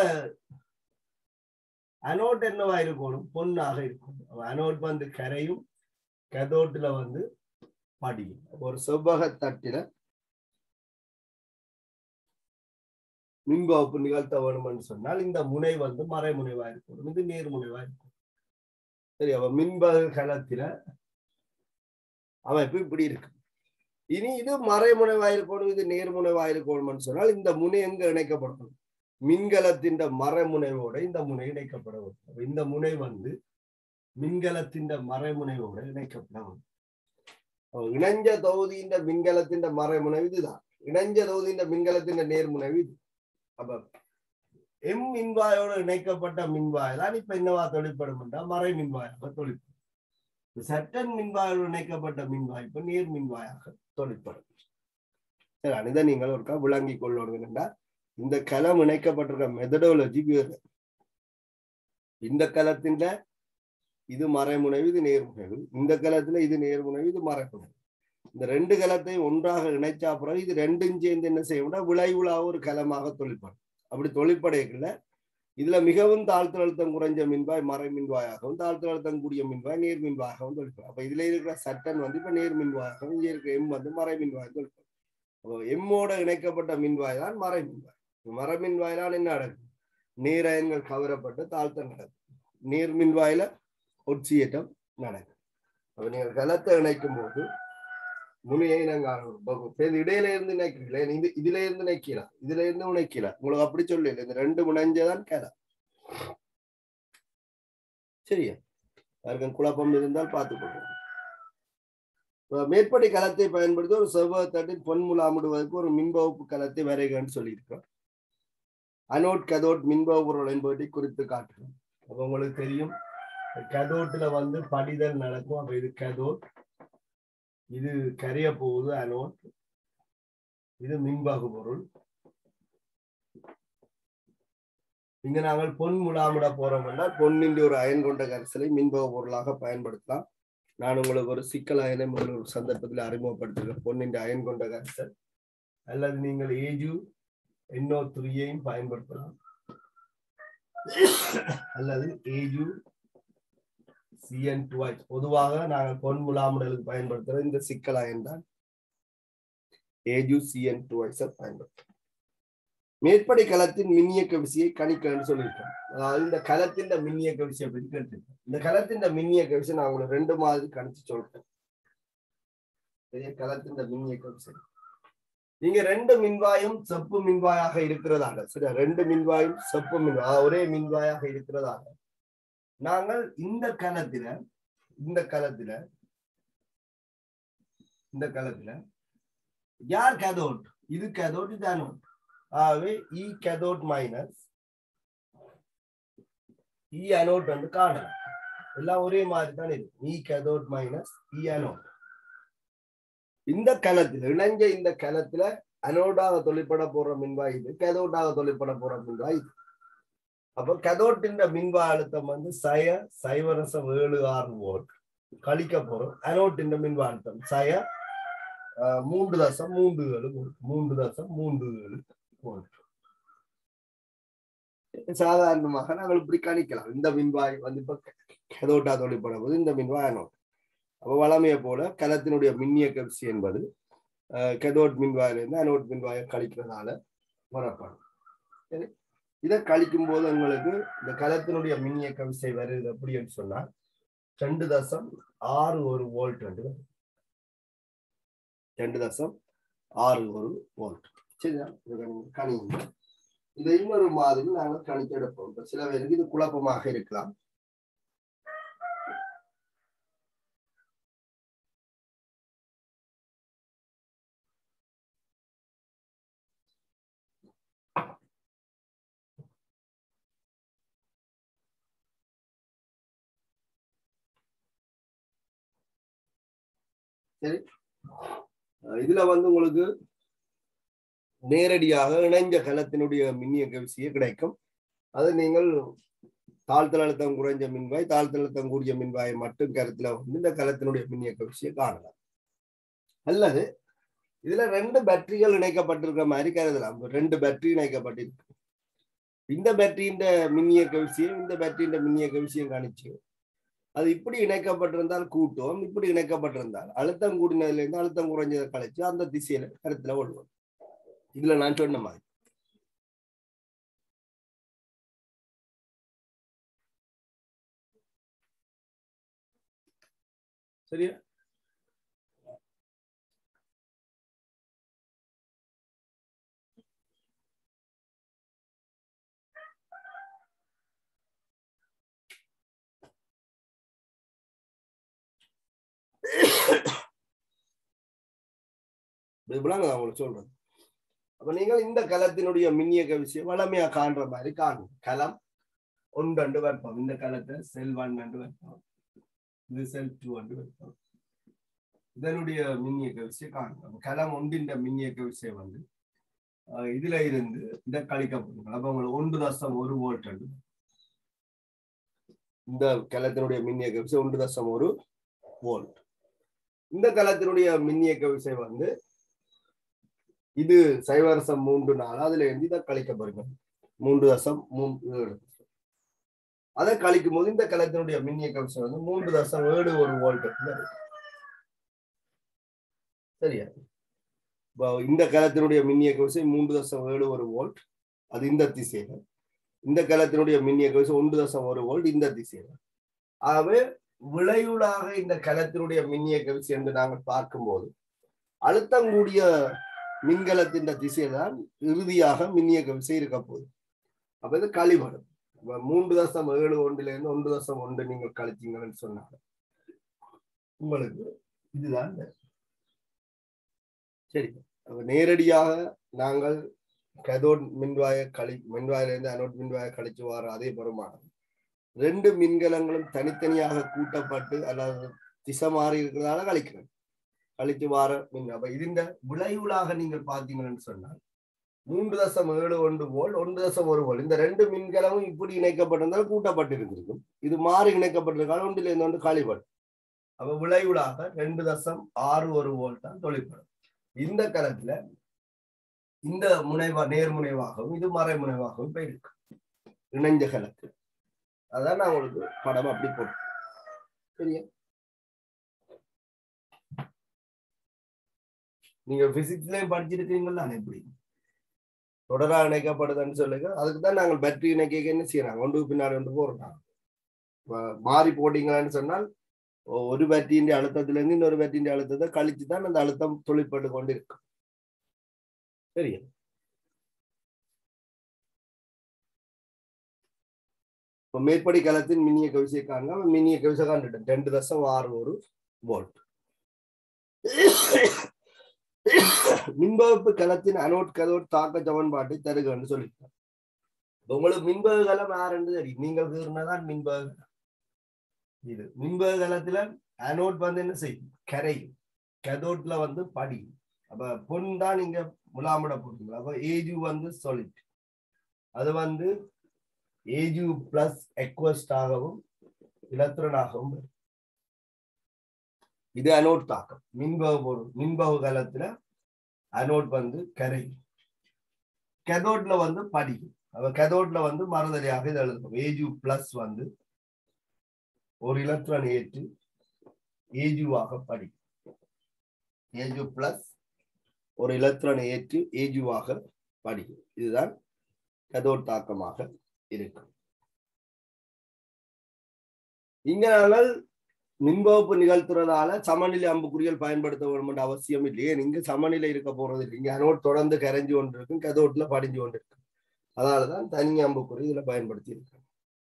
அனோட் என்னவா இருக்கணும் பொன்னாக இருக்கணும் அனோட் வந்து கரையும் கதோட்டுல வந்து படியும் அப்ப ஒரு செவ்வக தட்டில மின்வகுப்பு நிகழ்த்த வேணும்னு சொன்னால் இந்த முனை வந்து மறைமுனைவா இருக்கணும் இது நேர்முனைவா இருக்கும் சரி அப்ப மின்பகு களத்தில அமைப்பு இப்படி இருக்கு இனி இது மறைமுனைவா இருக்கணும் இது நேர்முனைவா இருக்கணும்னு சொன்னால் இந்த முனை எங்க இணைக்கப்படணும் மின்கலத்தின் மறைமுனைவோட இந்த முனை இணைக்கப்பட வேண்டும் அப்ப இந்த முனை வந்து மின்கலத்தின் மறைமுனைவோட இணைக்கப்பட வேண்டும் அப்ப இணைஞ்ச தொகுதியின் மின்கலத்தின் மறைமுனை இதுதான் இணைஞ்ச தொகுதியின் மின்கலத்தின் நேர்முனைவு இது அப்ப எம் மின்வாயோடு இணைக்கப்பட்ட மின்வாய் தான் இப்ப என்னவா தொழிற்படும் என்றால் மறை மின்வாயாக தொழிற்படும் சட்டன் மின்வாயோடு இணைக்கப்பட்ட மின்வாய் இப்ப நேர் மின்வாயாக தொழிற்படும் சரி அனித நீங்கள் ஒருக்கா விளங்கி கொள்ளணும் என்றால் இந்த களம் இணைக்கப்பட்டிருக்க மெத்தடாலஜி வேறு இந்த களத்தின் இது மறைமுனைவு இது நேர்முனைவு இந்த களத்துல இது நேர்முனைவு இது மறைமுனைவு இந்த ரெண்டு களத்தை ஒன்றாக இணைச்சா பிறகு இது ரெண்டும் சேர்ந்து என்ன செய்யணும்னா விளைவுலாக ஒரு களமாக தொழிற்படும் அப்படி தொழிற்படையக்குள்ள இதுல மிகவும் தாழ்த்தல் அழுத்தம் குறைஞ்ச மின்வாய் மறை மின்வாயாகவும் தாழ்த்தல் அழுத்தம் கூடிய மின்வாய் நேர் மின்வாயாகவும் தொழிற்படும் அப்ப இதுல இருக்கிற சட்டன் வந்து இப்ப நேர் மின்வாயாகவும் இங்க இருக்கிற எம் வந்து மறை மின்வாய் தொழிற்படும் அப்போ எம்மோட இணைக்கப்பட்ட மின்வாய் தான் மறை மின்வாய் மறை மின்வாயினால் என்ன நடக்கும் நீரயன்கள் கவரப்பட்டு தாழ்த்தல் நடக்கும் நீர் மின்வாயில ஒட்சியேற்றம் நடக்கும் அப்ப நீங்கள் கலத்தை இணைக்கும் போது முனையை நாங்கள் இடையில இருந்து இணைக்கிறீங்களே இது இதுல இருந்து இணைக்கலாம் இதுல இருந்து இணைக்கலாம் உங்களுக்கு அப்படி சொல்லல இந்த ரெண்டு முனைஞ்சதான் கதை சரியா யாருக்கும் குழப்பம் இருந்தால் பார்த்துக்கொள்ளுங்க மேற்படி கலத்தை பயன்படுத்தி ஒரு செவ்வகத்தட்டில் பொன் முலாமிடுவதற்கு ஒரு மின்பகுப்பு கலத்தை வரைகன்னு சொல்லியிருக்கோம் அனோட் கதோட் மின்பகு பொருள் என்பதை குறித்து காட்டுறோம் அப்ப உங்களுக்கு தெரியும் கதோட்ல வந்து படிதல் நடக்கும் அப்ப இது கதோட் இது கரைய போகுது அனோட் இது மின்பகு பொருள் இங்க நாங்கள் பொன் முலாமிட போறோம் என்றால் பொன்னின் ஒரு அயன் கொண்ட கரிசலை மின்பக பொருளாக பயன்படுத்தலாம் நான் உங்களுக்கு ஒரு சிக்கல் அயனை முதல் ஒரு சந்தர்ப்பத்தில் அறிமுகப்படுத்துகிறேன் பொன்னின் அயன் கொண்ட கரிசல் அல்லது நீங்கள் ஏஜு எண்ணோ த்ரீயையும் பயன்படுத்தலாம் அல்லது ஏஜு சிஎன் டுவாய்ஸ் பொதுவாக நாங்கள் பொன் முலாமுடலுக்கு பயன்படுத்துகிற இந்த சிக்கல் அயன் தான் ஏஜு சிஎன் டுவாய்ஸை பயன்படுத்தும் மேற்படி களத்தின் மின்னியக்க விசையை கணிக்கன்னு சொல்லியிருக்கோம் அதாவது இந்த களத்தின் மின்னியக்க விசையை பற்றி கேட்டிருக்கோம் இந்த களத்தின் மின்னியக்க விசை நான் உங்களுக்கு ரெண்டு மாதிரி கணிச்சு சொல்றேன் பெரிய களத்தின் மின்னியக்க விசை நீங்க ரெண்டு மின்வாயும் செப்பு மின்வாயாக இருக்கிறதாக சரியா ரெண்டு மின்வாயும் செப்பு மின்வாய் ஒரே மின்வாயாக இருக்கிறதாக நாங்கள் இந்த களத்துல இந்த களத்துல இந்த களத்துல யார் கேதோட் இது கேதோட் இது அனோட் ஆகவே E cathode minus E anode வந்து காணலாம் எல்லாம் ஒரே மாதிரி தான் இருக்கு E cathode minus E anode இந்த கலத்துல இணைஞ்ச இந்த கலத்துல அனோடாக தொழிற்பட போற மின்வாய் இது கெதோட்டாக தொழிற்பட போற மின்வாய் இது அப்போ கெதோட்டின் மின்வாய் அழுத்தம் வந்து சய சைவரசம் ஏழு ஆறு வோல்ட் கழிக்க போறோம் அனோட்டின் மின்வாய் அழுத்தம் சய மூன்று தசம் மூன்று ஏழு வோல்ட் மூன்று தசம் மூன்று ஏழு வோல்ட் சாதாரணமாக நாங்கள் இப்படி கணிக்கலாம் இந்த மின்வாய் வந்து இப்ப கெதோட்டா தொழிற்பட போது இந்த மின்வாய் அனோட் அப்போ வளமையை போல கலத்தினுடைய மின்னியக்க விசை என்பது கெதோட் மின்வாயிலிருந்து அனோட் மின்வாயை கழிக்கிறதுனால வரப்படும் சரி இதை கழிக்கும் போது உங்களுக்கு இந்த கலத்தினுடைய மின்னியக்க விசை வருது அப்படின்னு சொன்னா ரெண்டு தசம் ஆறு ஒரு வோல்ட் வந்து ரெண்டு தசம் ஆறு ஒரு வோல்ட் சரிதான் கணிங்க இதை இன்னொரு மாதிரி நாங்கள் கணிச்செடுப்போம் இப்ப சில பேருக்கு இது குழப்பமாக இருக்கலாம் சரி இதுல வந்து உங்களுக்கு நேரடியாக இணைஞ்ச கலத்தினுடைய மின்னியக்க விசையை கிடைக்கும் அது நீங்கள் தாழ்த்தல் அழுத்தம் குறைஞ்ச மின்வாய் தாழ்த்தல் அழுத்தம் கூடிய மின்வாயை மட்டும் கருத்துல வந்து இந்த கலத்தினுடைய மின்னியக்க விசையை காணலாம் அல்லது இதுல ரெண்டு பேட்டரிகள் இணைக்கப்பட்டிருக்கிற மாதிரி கருதலாம் ரெண்டு பேட்டரி இணைக்கப்பட்டிருக்கு இந்த பேட்டரியின் மின்னியக்க விஷயம் இந்த பேட்டரியின் மின்னியக்க விஷயம் காணிச்சு அது இப்படி இணைக்கப்பட்டிருந்தால் கூட்டம் இப்படி இணைக்கப்பட்டிருந்தால் அழுத்தம் கூடினதுல இருந்து அழுத்தம் குறைஞ்சதை கழிச்சு அந்த திசையில கருத்துல ஓடுவோம் இதுல நான் சொன்ன மாதிரி சரியா இப்படிலாம் நான் உங்களுக்கு சொல்றேன் அப்ப நீங்கள் இந்த கலத்தினுடைய மின்னியக்க விஷயம் வளமையா காண்ற மாதிரி காணும் கலம் ஒன்று வைப்போம் இந்த கலத்தை செல் ஒன் வைப்போம் இது செல் டூ வைப்போம் இதனுடைய மின்னியக்க விஷயம் காணும் கலம் ஒன்றின் மின்னியக்க விஷயம் வந்து இதுல இருந்து இதை கழிக்கப்படுங்க அப்ப உங்களுக்கு ஒன்று தசம் ஒரு வோல்ட் இந்த கலத்தினுடைய மின்னியக்க விசை ஒன்று தசம் ஒரு வோல்ட் இந்த கலத்தினுடைய மின்னியக்க விசை வந்து இது சைவரசம் மூன்று நாள் அதுல இருந்து இதை கழிக்கப்படுங்க மூன்று தசம் மூன்று ஏழு அதை கழிக்கும் போது இந்த கலத்தினுடைய மின்னியக்க விசை வந்து மூன்று தசம் ஏழு ஒரு வோல்ட் சரியா இந்த கலத்தினுடைய மின்னியக்க விசை மூன்று தசம் ஏழு ஒரு வோல்ட் அது இந்த திசையில இந்த கலத்தினுடைய மின்னியக்க விசை ஒன்று தசம் ஒரு வோல்ட் இந்த திசையில ஆகவே விளைவுளாக இந்த கலத்தினுடைய மின்னியக்க விசை என்று நாங்கள் பார்க்கும்போது அழுத்தம் கூடிய மின்கலத்தின் திசைதான் இறுதியாக மின்னியக்க விசை இருக்க போகுது அப்ப இது கழிவடும் அப்ப மூன்று தசம் ஏழு ஒன்றுல இருந்து ஒன்று தசம் ஒன்று நீங்கள் கழிச்சீங்கன்னு சொன்னாங்க உங்களுக்கு இதுதான் இந்த- சரி அப்ப நேரடியாக நாங்கள் கதோட் மின்வாய கழி மின்வாயிலிருந்து அனோட் மின்வாய கழிச்சு வர அதே பெருமானம் ரெண்டு மின்கலங்களும் தனித்தனியாக கூட்டப்பட்டு அல்லது திசை மாறி இருக்கிறதால கழிக்கிறேன் கழிச்சு வார மின் அப்ப இதுஇந்த விளைவுளாக நீங்கள் பார்த்தீங்கன்னு சொன்னால் மூன்று தசம் ஏழு ஒன்று போல் ஒன்று தசம் ஒரு போல் இந்த ரெண்டு மின்கலமும் இப்படி இணைக்கப்பட்டிருந்தால் கூட்டப்பட்டிருந்திருக்கும் இது மாறி இணைக்கப்பட்டிருக்கால் ஒன்றில் இருந்து ஒன்று காலிப்படும் அப்ப விளைவுளாக ரெண்டு தசம் ஆறு ஒரு வோல்ட் தான் தொழிற்படும் இந்த கலத்துல இந்த முனைவா நேர்முனைவாகவும் இது மறைமுனைவாகவும் இப்ப இருக்கு இணைஞ்ச கலத்து அதான் நான் உங்களுக்கு படம் அப்படி போட்டேன் சரியா நீங்க பிசிக்ஸ்லயும் படிச்சிருக்கீங்களா எப்படி தொடரா இணைக்கப்படுதுன்னு சொல்லுங்க அதுக்கு தான் நாங்கள் பேட்டரி இணைக்க என்ன செய்யறாங்க ஒன்று பின்னாடி ஒன்று போடுறாங்க வ- மாறி போட்டீங்களான்னு சொன்னால் ஒ- ஒரு பேட்டரியின் அழுத்தத்துல இருந்து இன்னொரு பேட்டரியின் அழுத்தத்தை கழிச்சு தான் அந்த அழுத்தம் தொழிற்பட்டு கொண்டு இருக்கும் சரியா இப்போ மேற்படி கலத்தின் மின்னிய கவிசை காண்க மின்னிய கவிசை காண்டுட்டேன் ரெண்டு தசம் ஆறு ஒரு வோல்ட் மின்வகுப்பு கலத்தின் அனோட் கதோட் தாக்க சமன்பாட்டை தருகன்னு சொல்லியிருக்கேன் உங்களுக்கு மின்பகு கலம் யாருன்னு தெரியும் நீங்கள் கூறினதான் மின்பகு கலம். இது மின்பகு கலத்துல அனோட் வந்து என்ன செய்யும் கரையும் கதோட்ல வந்து படி அப்ப பொன் தான் நீங்க முலாமிட போட்டீங்க அப்ப ஏஜு வந்து சொல்லிட் அது வந்து ஏஜு பிளஸ் எக்வஸ்ட் ஆகவும் இலத்திரனாகவும் வரும். இது அனோட் தாக்கம் மின்பகு பொருள் மின்பகு காலத்துல அனோட் வந்து கரை கெதோட்ல வந்து படி அப்ப கெதோட்ல வந்து மறுதலையாக இது எழுதும் ஏஜு பிளஸ் வந்து ஒரு இலத்திரன் ஏற்று ஏஜுவாக படி ஏஜு பிளஸ் ஒரு இலத்திரனை ஏற்று ஏஜுவாக படி இதுதான் கதோட் தாக்கமாக இருக்கும் இங்க நாங்கள் மின்வகுப்பு நிகழ்த்துறதால சமநிலை அம்புக்குறிகள் பயன்படுத்த வேண்டும் என்ற அவசியம் இல்லையே நீங்க சமநிலை இருக்க போறது இல்லை இங்க அனோட் தொடர்ந்து கரைஞ்சு கொண்டு இருக்கும் கதோட்ல படிஞ்சு கொண்டு இருக்கு அதனாலதான் தனி அம்புக்குறி இதுல பயன்படுத்தி இருக்கு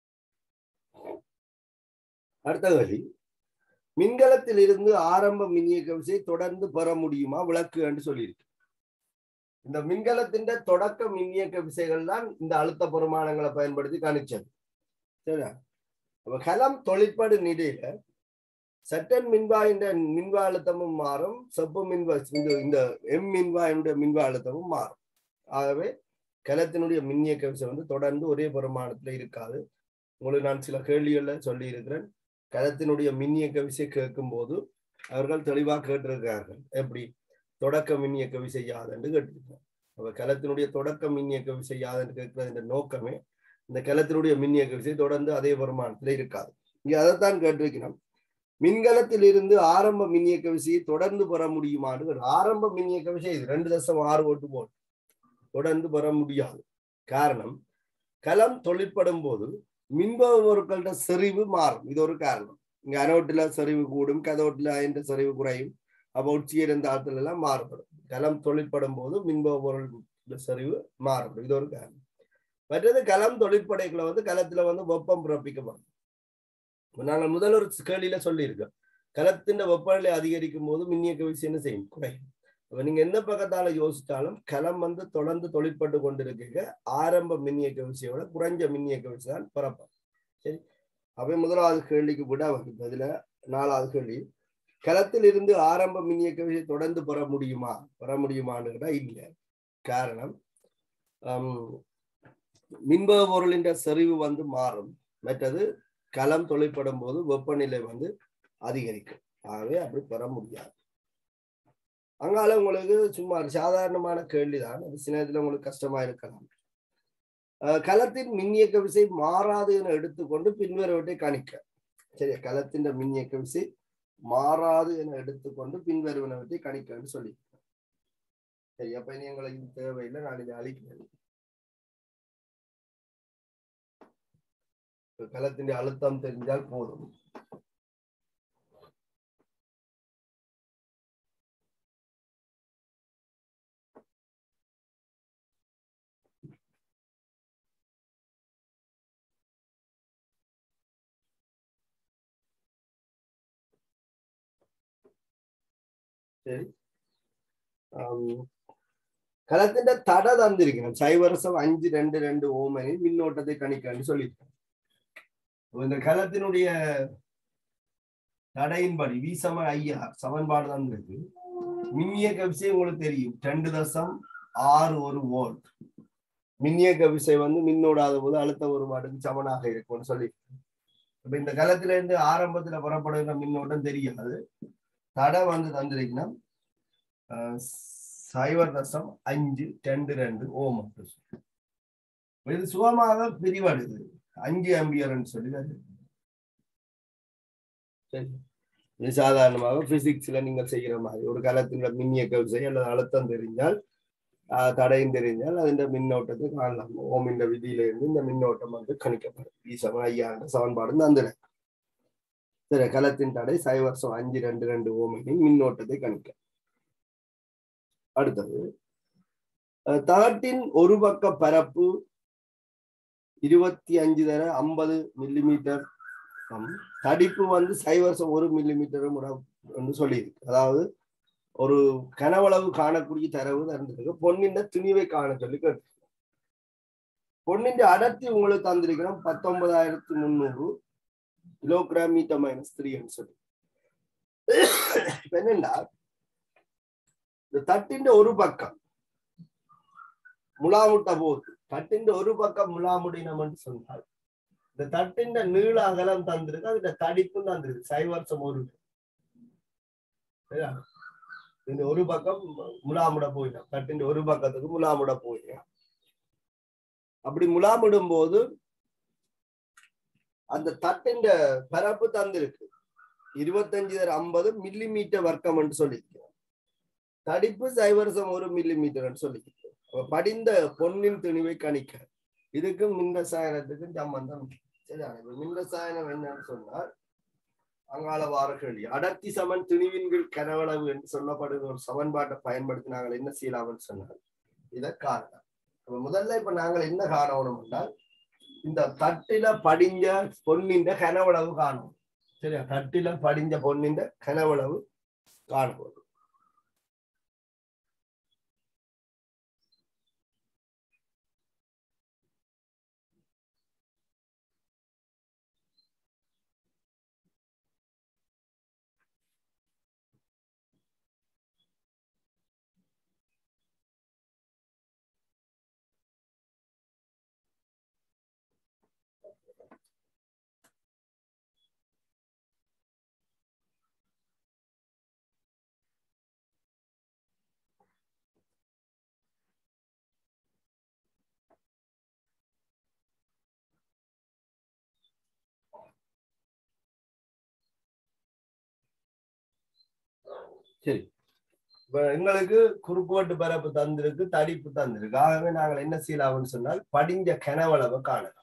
அடுத்த கேள்வி மின்கலத்தில் இருந்து ஆரம்ப மின்னியக்க விசை தொடர்ந்து பெற முடியுமா விளக்கு என்று சொல்லியிருக்கு இந்த மின்கலத்தின் தொடக்க மின்னியக்க விசைகள் தான் இந்த அழுத்த பெருமானங்களை பயன்படுத்தி கணிச்சது சரியா அப்ப கலம் தொழிற்படு நிலையில சட்டன் மின்வாயின் மின்வா அழுத்தமும் மாறும் செப்பு மின்வா இந்த இந்த எம் மின்வாயினுடைய மின்வா அழுத்தமும் மாறும் ஆகவே கலத்தினுடைய மின்னியக்க விசை வந்து தொடர்ந்து ஒரே பெருமானத்துல இருக்காது உங்களுக்கு நான் சில கேள்விகள்ல சொல்லி இருக்கிறேன் கலத்தினுடைய மின்னியக்க விசை கேட்கும் போது அவர்கள் தெளிவாக கேட்டிருக்கிறார்கள் எப்படி தொடக்க மின்னியக்க விசை யாதென்று கேட்டிருக்கிறார் அப்ப கலத்தினுடைய தொடக்க மின்னியக்க விசை யாதென்று கேட்கிறது நோக்கமே இந்த கலத்தினுடைய மின்னியக்க விசை தொடர்ந்து அதே வருமானத்துல இருக்காது இங்க அதைத்தான் கேட்டிருக்கிறோம் மின்கலத்தில் இருந்து ஆரம்ப மின்னியக்க விசையை தொடர்ந்து பெற முடியுமான்னு ஆரம்ப மின்னியக்க விசை இது ரெண்டு தசம் ஆறு ஓட்டு போல் தொடர்ந்து பெற முடியாது காரணம் கலம் தொழிற்படும் போது மின்பகு பொருட்கள்ட செறிவு மாறும் இது ஒரு காரணம் இங்க அனோட்டில செறிவு கூடும் கதோட்டில என்ற செறிவு குறையும் அப்போ உச்சியர் இந்த ஆத்துல எல்லாம் மாறுபடும் கலம் தொழிற்படும் போது மின்பகு பொருள் செறிவு மாறுபடும் இது ஒரு காரணம் மற்றது கலம் தொழிற்படைகளை வந்து கலத்துல வந்து வெப்பம் பிறப்பிக்கப்படும் நாங்கள் முதல் ஒரு கேள்வியில சொல்லியிருக்கோம் கலத்தின் வெப்பநிலை அதிகரிக்கும் போது மின்னியக்க விசை என்ன செய்யும் குறையும் அப்ப நீங்க எந்த பக்கத்தால யோசிச்சாலும் கலம் வந்து தொடர்ந்து தொழிற்பட்டு கொண்டிருக்க ஆரம்ப மின்னியக்க விசையோட குறைஞ்ச மின்னியக்க விசை தான் பிறப்பம் சரி அப்ப முதலாவது கேள்விக்கு விட வருது அதுல நாலாவது கேள்வி களத்தில் இருந்து ஆரம்ப மின்னியக்க விசை தொடர்ந்து பெற முடியுமா பெற முடியுமான்னு கேட்டா இல்லை காரணம் மின்பக பொருளின் செறிவு வந்து மாறும் மற்றது களம் தொழிற்படும் போது வெப்பநிலை வந்து அதிகரிக்கும் ஆகவே அப்படி பெற முடியாது அங்கால உங்களுக்கு சும்மா சாதாரணமான கேள்விதான் அது சில நேரத்தில் உங்களுக்கு கஷ்டமா இருக்கலாம் களத்தின் மின்னியக்க விசை மாறாது என எடுத்துக்கொண்டு பின்வருவற்றை கணிக்க சரியா களத்தின் மின்னியக்க விசை மாறாது என எடுத்துக்கொண்டு பின்வருவனவற்றை கணிக்கன்னு சொல்லி சரி அப்ப இனி எங்களுக்கு தேவையில்லை நான் இதை அழிக்கிறேன் கலத்தின் அழுத்தம் தெரிஞ்சால் போதும் சரி ஆம். களത്തിന്റെ തട തന്നിരിക്കണം സൈവർസം അഞ്ച് രണ്ട് രണ്ട് ഓമനി മിന്നോട്ടത്തെ കണിക്കാണ്ട് சொல்லியிருக்கேன் அப்ப இந்த களத்தினுடைய தடையின்படி வி சம ஐயா சமன்பாடு தந்திருக்கு மின்னியக்க விசை உங்களுக்கு தெரியும் ரெண்டு தசம் ஆறு ஒரு வோல்ட் மின்னியக்க விசை வந்து மின்னோடாத போது அழுத்த ஒருபாடுக்கு சமனாக இருக்கும்னு சொல்லி இப்ப இந்த களத்துல இருந்து ஆரம்பத்துல புறப்படுகிற மின்னோட்டம் தெரியாது தடை வந்து தந்திருக்கணும் ஆஹ் சைவர் தசம் அஞ்சு ரெண்டு ரெண்டு ஓம் இது சுகமாக பிரிவடுது அஞ்சு அம்பியர்னு சொல்லி வருது. சரி இது சாதாரணமாக பிசிக்ஸ்ல நீங்கள் செய்கிற மாதிரி ஒரு காலத்தில் மின்னியக்க விசை அல்லது அழுத்தம் தெரிஞ்சால் ஆஹ் தடையும் தெரிஞ்சால் அதிന്റെ மின்னோட்டத்தை காணலாம் ஓமின் விதியில இருந்து இந்த மின்னோட்டம் வந்து கணிக்கப்படும் ஈசமன் ஐயாண்ட சமன்பாடு தந்துட சரி கலத்தின் தடை சைவர்சம் அஞ்சு ரெண்டு ரெண்டு ஓமினின் மின்னோட்டத்தை கணிக்க அடுத்தது அஹ் தகட்டின் ஒரு பக்க பரப்பு இருபத்தி அஞ்சு தர ஐம்பது மில்லிமீட்டர் தடிப்பு வந்து சைவர்சம் ஒரு மில்லிமீட்டரும் என்று சொல்லியிருக்கு அதாவது ஒரு கனவளவு காணக்கூடிய தரவு தந்திருக்கு பொன்னின் துணிவை காண சொல்லி கேட்டு பொன்னின் அடர்த்தி உங்களுக்கு தந்திருக்கிறோம் பத்தொன்பதாயிரத்தி முந்நூறு கிலோகிராம் மீட்டர் மைனஸ் த்ரீன்னு சொல்லி இப்ப என்னண்டா இந்த தட்டின் ஒரு பக்கம் முலாமுட்ட போது தட்டின் ஒரு பக்கம் முலாமுடினம் என்று சொன்னால் இந்த தட்டின் நீள அகலம் தந்திருக்கு அதுல தடிப்பும் தந்திருக்கு சைவர்சம் ஒரு சரியா? இந்த ஒரு பக்கம் முலாமுட போயிடும் தட்டின் ஒரு பக்கத்துக்கு முலாமுட போயிடும் அப்படி முலாமிடும் போது அந்த தட்டின் பரப்பு தந்திருக்கு இருபத்தஞ்சு ஐம்பது மில்லி மீட்டர் வர்க்கம் என்று சொல்லியிருக்கிறோம் தடிப்பு சைவரசம் ஒரு மில்லி மீட்டர் சொல்லியிருக்கிறோம் அப்ப படிந்த பொன்னின் துணிவை கணிக்க இதுக்கும் மின் ரசாயனத்துக்கும் சம்பந்தம் சரியா இப்ப மின் ரசாயனம் என்னன்னு சொன்னால் அங்கால வார கேள்வி அடர்த்தி சமன் துணிவின் கீழ் கனவளவு என்று சொல்லப்படுகிற ஒரு சமன்பாட்டை பயன்படுத்தி நாங்கள் என்ன செய்யலாம்னு சொன்னால் இதை காணலாம் அப்ப முதல்ல இப்ப நாங்கள் என்ன காணணும் என்றால் இந்த தட்டில படிஞ்ச பொன்னின் கனவளவு காணும் சரியா தட்டில படிஞ்ச பொன்னின் கனவளவு காணும் சரி இப்ப எங்களுக்கு குறுக்குவட்டு பரப்பு தந்திருக்கு தடிப்பு தந்திருக்கு ஆகவே நாங்கள் என்ன செய்யலாம்னு சொன்னால் படிஞ்ச கனவளவை காணலாம்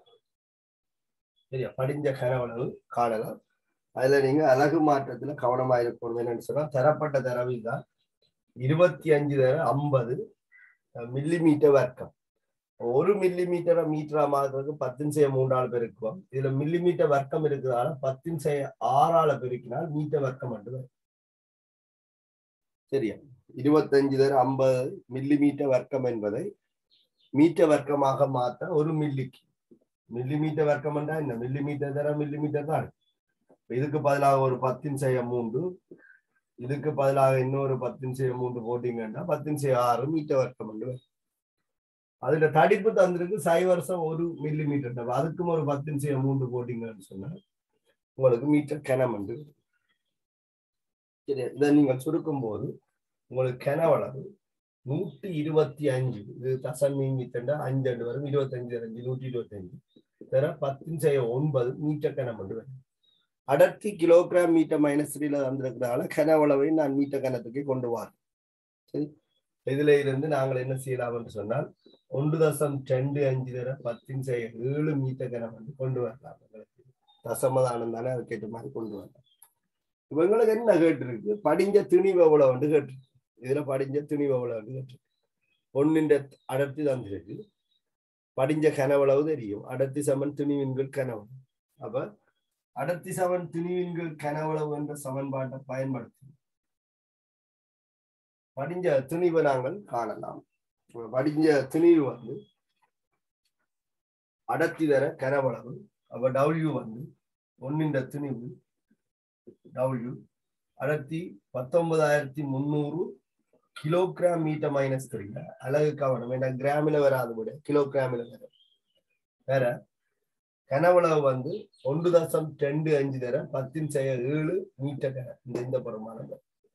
சரியா படிஞ்ச கனவளவு காணலாம் அதுல நீங்க அழகு மாற்றத்துல கவனமா இருக்கணும் என்னன்னு சொன்னா தரப்பட்ட தரவில் தான் இருபத்தி அஞ்சு தர ஐம்பது மில்லி மீட்டர் வர்க்கம் ஒரு மில்லி மீட்டரை மீட்டரா மாத்துறதுக்கு பத்தின் செய்ய மூன்றாள் பெருக்குவோம் இதுல மில்லி மீட்டர் வர்க்கம் இருக்கிறதால பத்தின் செய்ய ஆறால பெருக்கினால் மீட்டர் வர்க்கம் மட்டும் வரும். சரியா இருபத்தஞ்சு தர ஐம்பது மில்லி மீட்டர் வர்க்கம் என்பதை மீட்டர் வர்க்கமாக மாத்த ஒரு மில்லிக்கு மில்லி மீட்டர் வர்க்கம் என்றா என்ன மில்லி மீட்டர் தர மில்லி மீட்டர் தான் இதுக்கு பதிலாக ஒரு பத்தின் செய்ய மூன்று இதுக்கு பதிலாக இன்னொரு பத்தின் செய்ய மூன்று போட்டீங்கன்னா பத்தின் செய்ய ஆறு மீட்டர் வர்க்கம் என்று வரும். அதுல தடிப்பு தந்திருக்கு சைவர்சம் ஒரு மில்லி மீட்டர் அதுக்கும் ஒரு பத்தின் செய்ய மூன்று போட்டீங்கன்னு சொன்னா உங்களுக்கு மீட்டர் கனம் என்று வரும். சரி இதை நீங்கள் சுருக்கும் போது உங்களுக்கு கனவளவு நூற்றி இருபத்தி அஞ்சு இது தசம் மீட்டர் அஞ்சு ரெண்டு வரும் இருபத்தஞ்சு அஞ்சு நூற்றி இருபத்தி அஞ்சு தர பத்தின் செய்ய ஒன்பது மீட்டர் கனம் என்று வரும் அடர்த்தி கிலோகிராம் மீட்டர் மைனஸ் த்ரீல வந்திருக்கிறதால கனவளவை நான் மீட்டர் கணத்துக்கு கொண்டு வரேன் சரி இதுல இருந்து நாங்கள் என்ன செய்யலாம் என்று சொன்னால் ஒன்று தசம் ரெண்டு அஞ்சு தர பத்தின் செய்ய ஏழு மீட்டர் கனம் வந்து கொண்டு வரலாம் உங்களுக்கு தசமதானம் தானே அதுக்கேற்ற மாதிரி கொண்டு வரலாம் இவங்களுக்கு என்ன கேட்டிருக்கு படிஞ்ச திணிவு எவ்வளவு வந்து கேட்டிருக்கு இதுல படிஞ்ச திணிவு எவ்வளவு வந்து கேட்டிருக்கு பொண்ணின் அடர்த்தி தந்திருக்கு படிஞ்ச கனவளவு தெரியும் அடர்த்தி சமன் துணிவின்கள் கனவு அப்ப அடர்த்தி சமன் துணிவின்கள் கனவளவு என்ற சமன்பாட்டை பயன்படுத்தி படிஞ்ச துணிவை நாங்கள் காணலாம் படிஞ்ச துணிவு வந்து அடர்த்தி தர கனவளவு அப்ப டபிள்யூ வந்து ஒன்னின்ற துணிவு டபிள்யூ அடர்த்தி பத்தொன்பதாயிரத்தி முந்நூறு கிலோகிராம் மீட்டர் மைனஸ் த்ரீ அழகு கவனம் ஏன்னா கிராமில வராது விட கிலோகிராமில வர வேற கனவளவு வந்து ஒன்று தசம் ரெண்டு அஞ்சு தர பத்தின் செய்ய ஏழு மீட்டர் கன இந்த இந்த பிரமாணம்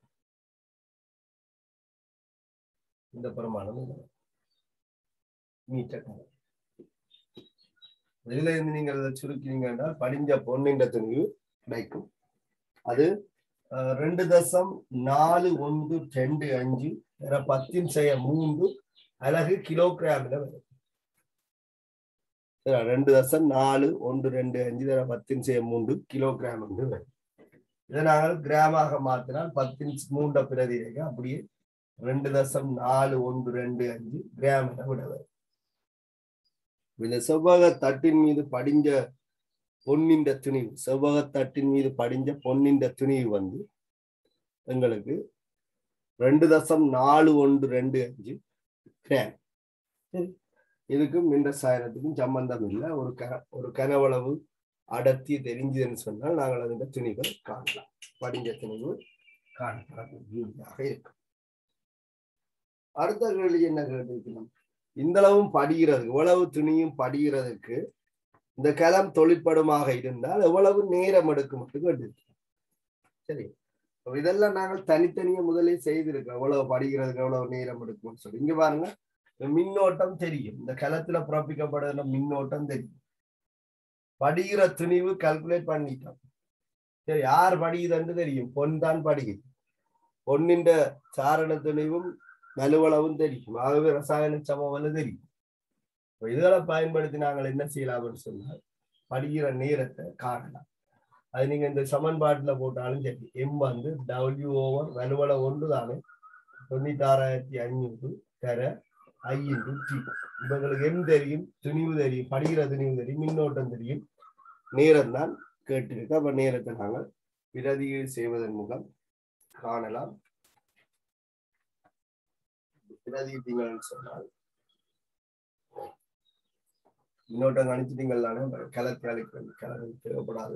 இந்த பிரமாணம் மீட்டர் கன இதுல இருந்து நீங்கள் இதை சுருக்கினீங்கன்னா படிஞ்ச பொன்னின்ற துணிவு கிடைக்கும் அது ரெண்டு தசம் நாலு ஒன்று ரெண்டு அஞ்சு வேற பத்தின் செய்ய மூன்று அழகு கிலோகிராம்ல வரும் ரெண்டு தசம் நாலு ஒன்று ரெண்டு அஞ்சு வேற பத்தின் செய்ய மூன்று கிலோகிராம் வந்து வரும் இதை நாங்கள் கிராமாக மாத்தினால் பத்தின் மூன்ற பிரதிரேக அப்படியே ரெண்டு தசம் நாலு ஒன்று ரெண்டு அஞ்சு கிராம் என விட வரும் இந்த செவ்வக தட்டின் மீது படிஞ்ச பொன்னின்ற துணிவு செவ்வக தட்டின் மீது படிஞ்ச பொன்னின்ற துணிவு வந்து எங்களுக்கு ரெண்டு தசம் நாலு ஒன்று ரெண்டு அஞ்சு கிராம் இதுக்கும் மின் ரசாயனத்துக்கும் சம்பந்தம் இல்லை ஒரு க ஒரு கனவளவு அடர்த்தி தெரிஞ்சதுன்னு சொன்னால் நாங்கள் அந்த துணிகள் காணலாம் படிஞ்ச துணிவு காணலாம் இருக்கும் அடுத்த கேள்வி என்ன கேட்டிருக்கணும் இந்த அளவும் படிகிறது எவ்வளவு துணியும் படிகிறதுக்கு இந்த களம் தொழிற்படுமாக இருந்தால் எவ்வளவு நேரம் எடுக்கும் மட்டும் கேட்டிருக்கோம் சரி இதெல்லாம் நாங்கள் தனித்தனியா முதலே செய்திருக்கோம் எவ்வளவு படிக்கிறதுக்கு எவ்வளவு நேரம் எடுக்கும்னு சொல்லி இங்க பாருங்க மின்னோட்டம் தெரியும் இந்த களத்துல பிறப்பிக்கப்படுகிற மின்னோட்டம் தெரியும் படிகிற துணிவு கால்குலேட் பண்ணிட்டோம் சரி யார் படிக்குதுன்னு தெரியும் பொன் தான் படிக்குது பொன்னின்ற சாரண துணிவும் நலுவளவும் தெரியும் ஆகவே ரசாயன சமவலும் தெரியும் இதுகளை பயன்படுத்தி நாங்கள் என்ன செய்யலாம்னு சொன்னால் படிக்கிற நேரத்தை காணலாம் அது நீங்க இந்த சமன்பாட்டுல போட்டாலும் சரி எம் வந்து டபிள்யூ ஓவர் வலுவல ஒன்று தானே தொண்ணூத்தி ஆறாயிரத்தி ஐநூறு தர ஐ இன்டு டி இவங்களுக்கு எம் தெரியும் துணிவு தெரியும் படிக்கிற துணிவு தெரியும் மின்னோட்டம் தெரியும் நேரம் தான் கேட்டிருக்கு அப்ப நேரத்தை நாங்கள் பிரதியீடு செய்வதன் மூலம் காணலாம் பிரதியிட்டீங்கன்னு சொன்னால் மின்னோட்டம் கணிச்சிட்டீங்களானே கிளத்தி அழைக்கிறது கிளறு தேவைப்படாது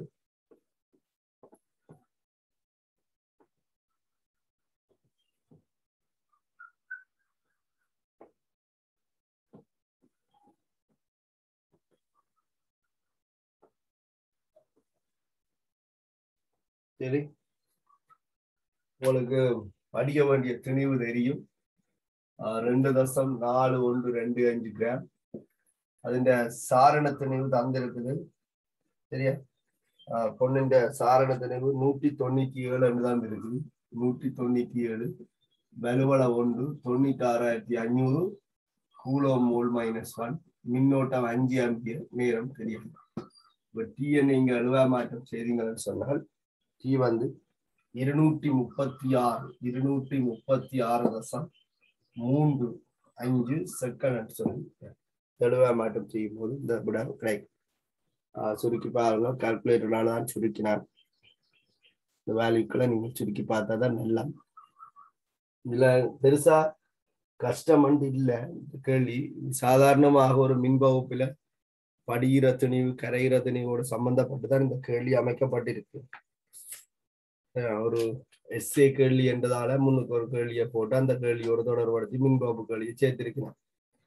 சரி உங்களுக்கு படிக்க வேண்டிய துணிவு தெரியும் ரெண்டு தசம் நாலு ஒன்று ரெண்டு அஞ்சு கிராம் അതിന്റെ സാരണത്തിനിവ് തന്നിരിക്കുന്നത് சரியா பொண்ணுண்ட சாரணத்தினிவு நூற்றி தொண்ணூத்தி ஏழு தான் இருக்குது நூற்றி தொண்ணூத்தி ஏழு வலுவள ஒன்று தொண்ணூத்தி ஆறாயிரத்தி அஞ்சூறு கூலோ மூல் மைனஸ் ஒன் மின்னோட்டம் அஞ்சு ஆம்பியர் நேரம் தெரியும் இப்போ டீயை நீங்க அழுவா மாற்றம் செய்தீங்கன்னு சொன்னால் டீ வந்து இருநூற்றி முப்பத்தி ஆறு இருநூற்றி முப்பத்தி ஆறு தசம் மூன்று அஞ்சு செகண்ட் சொல்லி தெளிவா மாற்றம் செய்யும் போது இந்த விட கிடைக்கும் சுருக்கி பாருங்க கால்குலேட்டர்னால தான் சுருக்கினார் இந்த வேல்யூக்களை நீங்க சுருக்கி பார்த்தா தான் நல்லா இதுல பெருசா கஷ்டம் இல்லை இந்த கேள்வி சாதாரணமாக ஒரு மின் வகுப்புல படிகிற துணிவு கரைகிற துணிவோடு சம்பந்தப்பட்டு தான் இந்த கேள்வி அமைக்கப்பட்டிருக்கு ஒரு எஸ்ஏ கேள்வி என்றதால முன்னுக்கு ஒரு கேள்வியை போட்டு அந்த கேள்வியோட தொடர்படுத்தி மின் வகுப்பு கேள்வியை சேர்த்திருக்கிறான்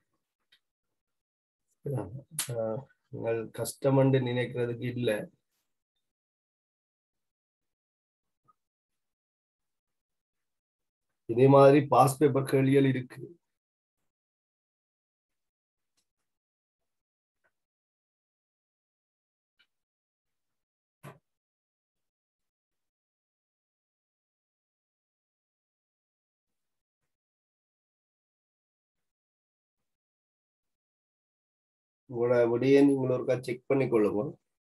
நீங்கள் கஷ்டம் என்று நினைக்கிறதுக்கு இல்ல இதே மாதிரி பாஸ் பேப்பர் கேள்விகள் இருக்கு உங்களோட விடையை நீங்கள் ஒருக்கா செக் பண்ணி கொள்ளுங்க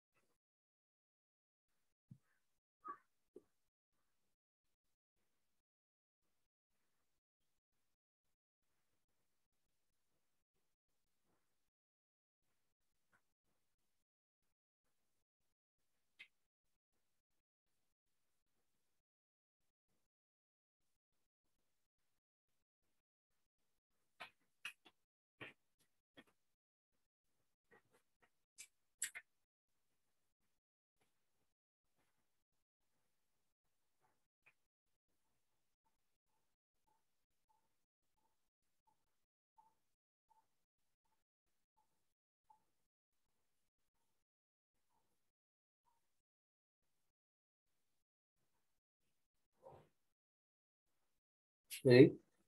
சரி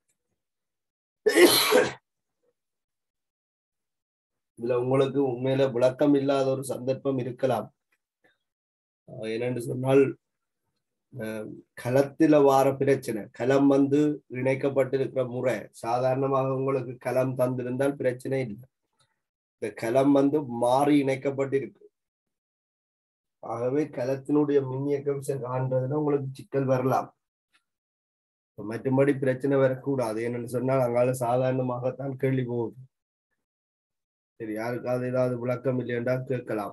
இதுல உங்களுக்கு உண்மையில விளக்கம் இல்லாத ஒரு சந்தர்ப்பம் இருக்கலாம் அஹ் என்னன்னு சொன்னால் அஹ் களத்துல வார பிரச்சனை களம் வந்து இணைக்கப்பட்டிருக்கிற முறை சாதாரணமாக உங்களுக்கு களம் தந்திருந்தால் பிரச்சனை இல்லை இந்த களம் வந்து மாறி இணைக்கப்பட்டிருக்கு ஆகவே களத்தினுடைய மின்னியக்கம் காண்றதுல உங்களுக்கு சிக்கல் வரலாம் மற்றபடி பிரச்சனை வரக்கூடாது என்னன்னு சொன்னால் அங்கால சாதாரணமாகத்தான் கேள்வி போகுது சரி யாருக்காவது ஏதாவது விளக்கம் இல்லையென்றா கேட்கலாம்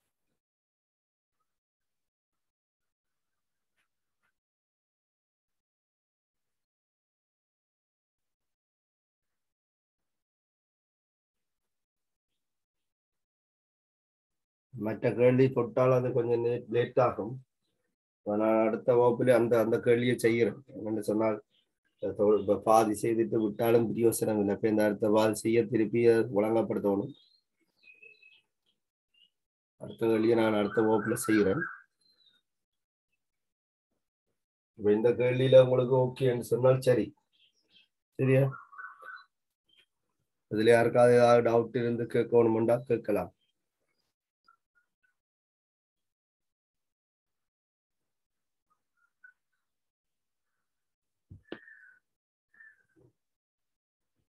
மற்ற கேள்வி தொட்டால் அது கொஞ்சம் லேட் ஆகும் நான் அடுத்த வகுப்புல அந்த அந்த கேள்வியை செய்கிறேன் என்னன்னு சொன்னால் இப்ப பாதி செய்துட்டு விட்டாலும் பிரியோசனம் இல்லை இப்ப இந்த அடுத்த பாதி செய்ய திருப்பி ஒழுங்கப்படுத்தணும் அடுத்த கேள்வியை நான் அடுத்த வகுப்புல செய்கிறேன் இப்ப இந்த கேள்வியில உங்களுக்கு ஓகேன்னு சொன்னால் சரி சரியா இதுல யாருக்காவது ஏதாவது டவுட் இருந்து கேட்கணுமெண்டா கேட்கலாம்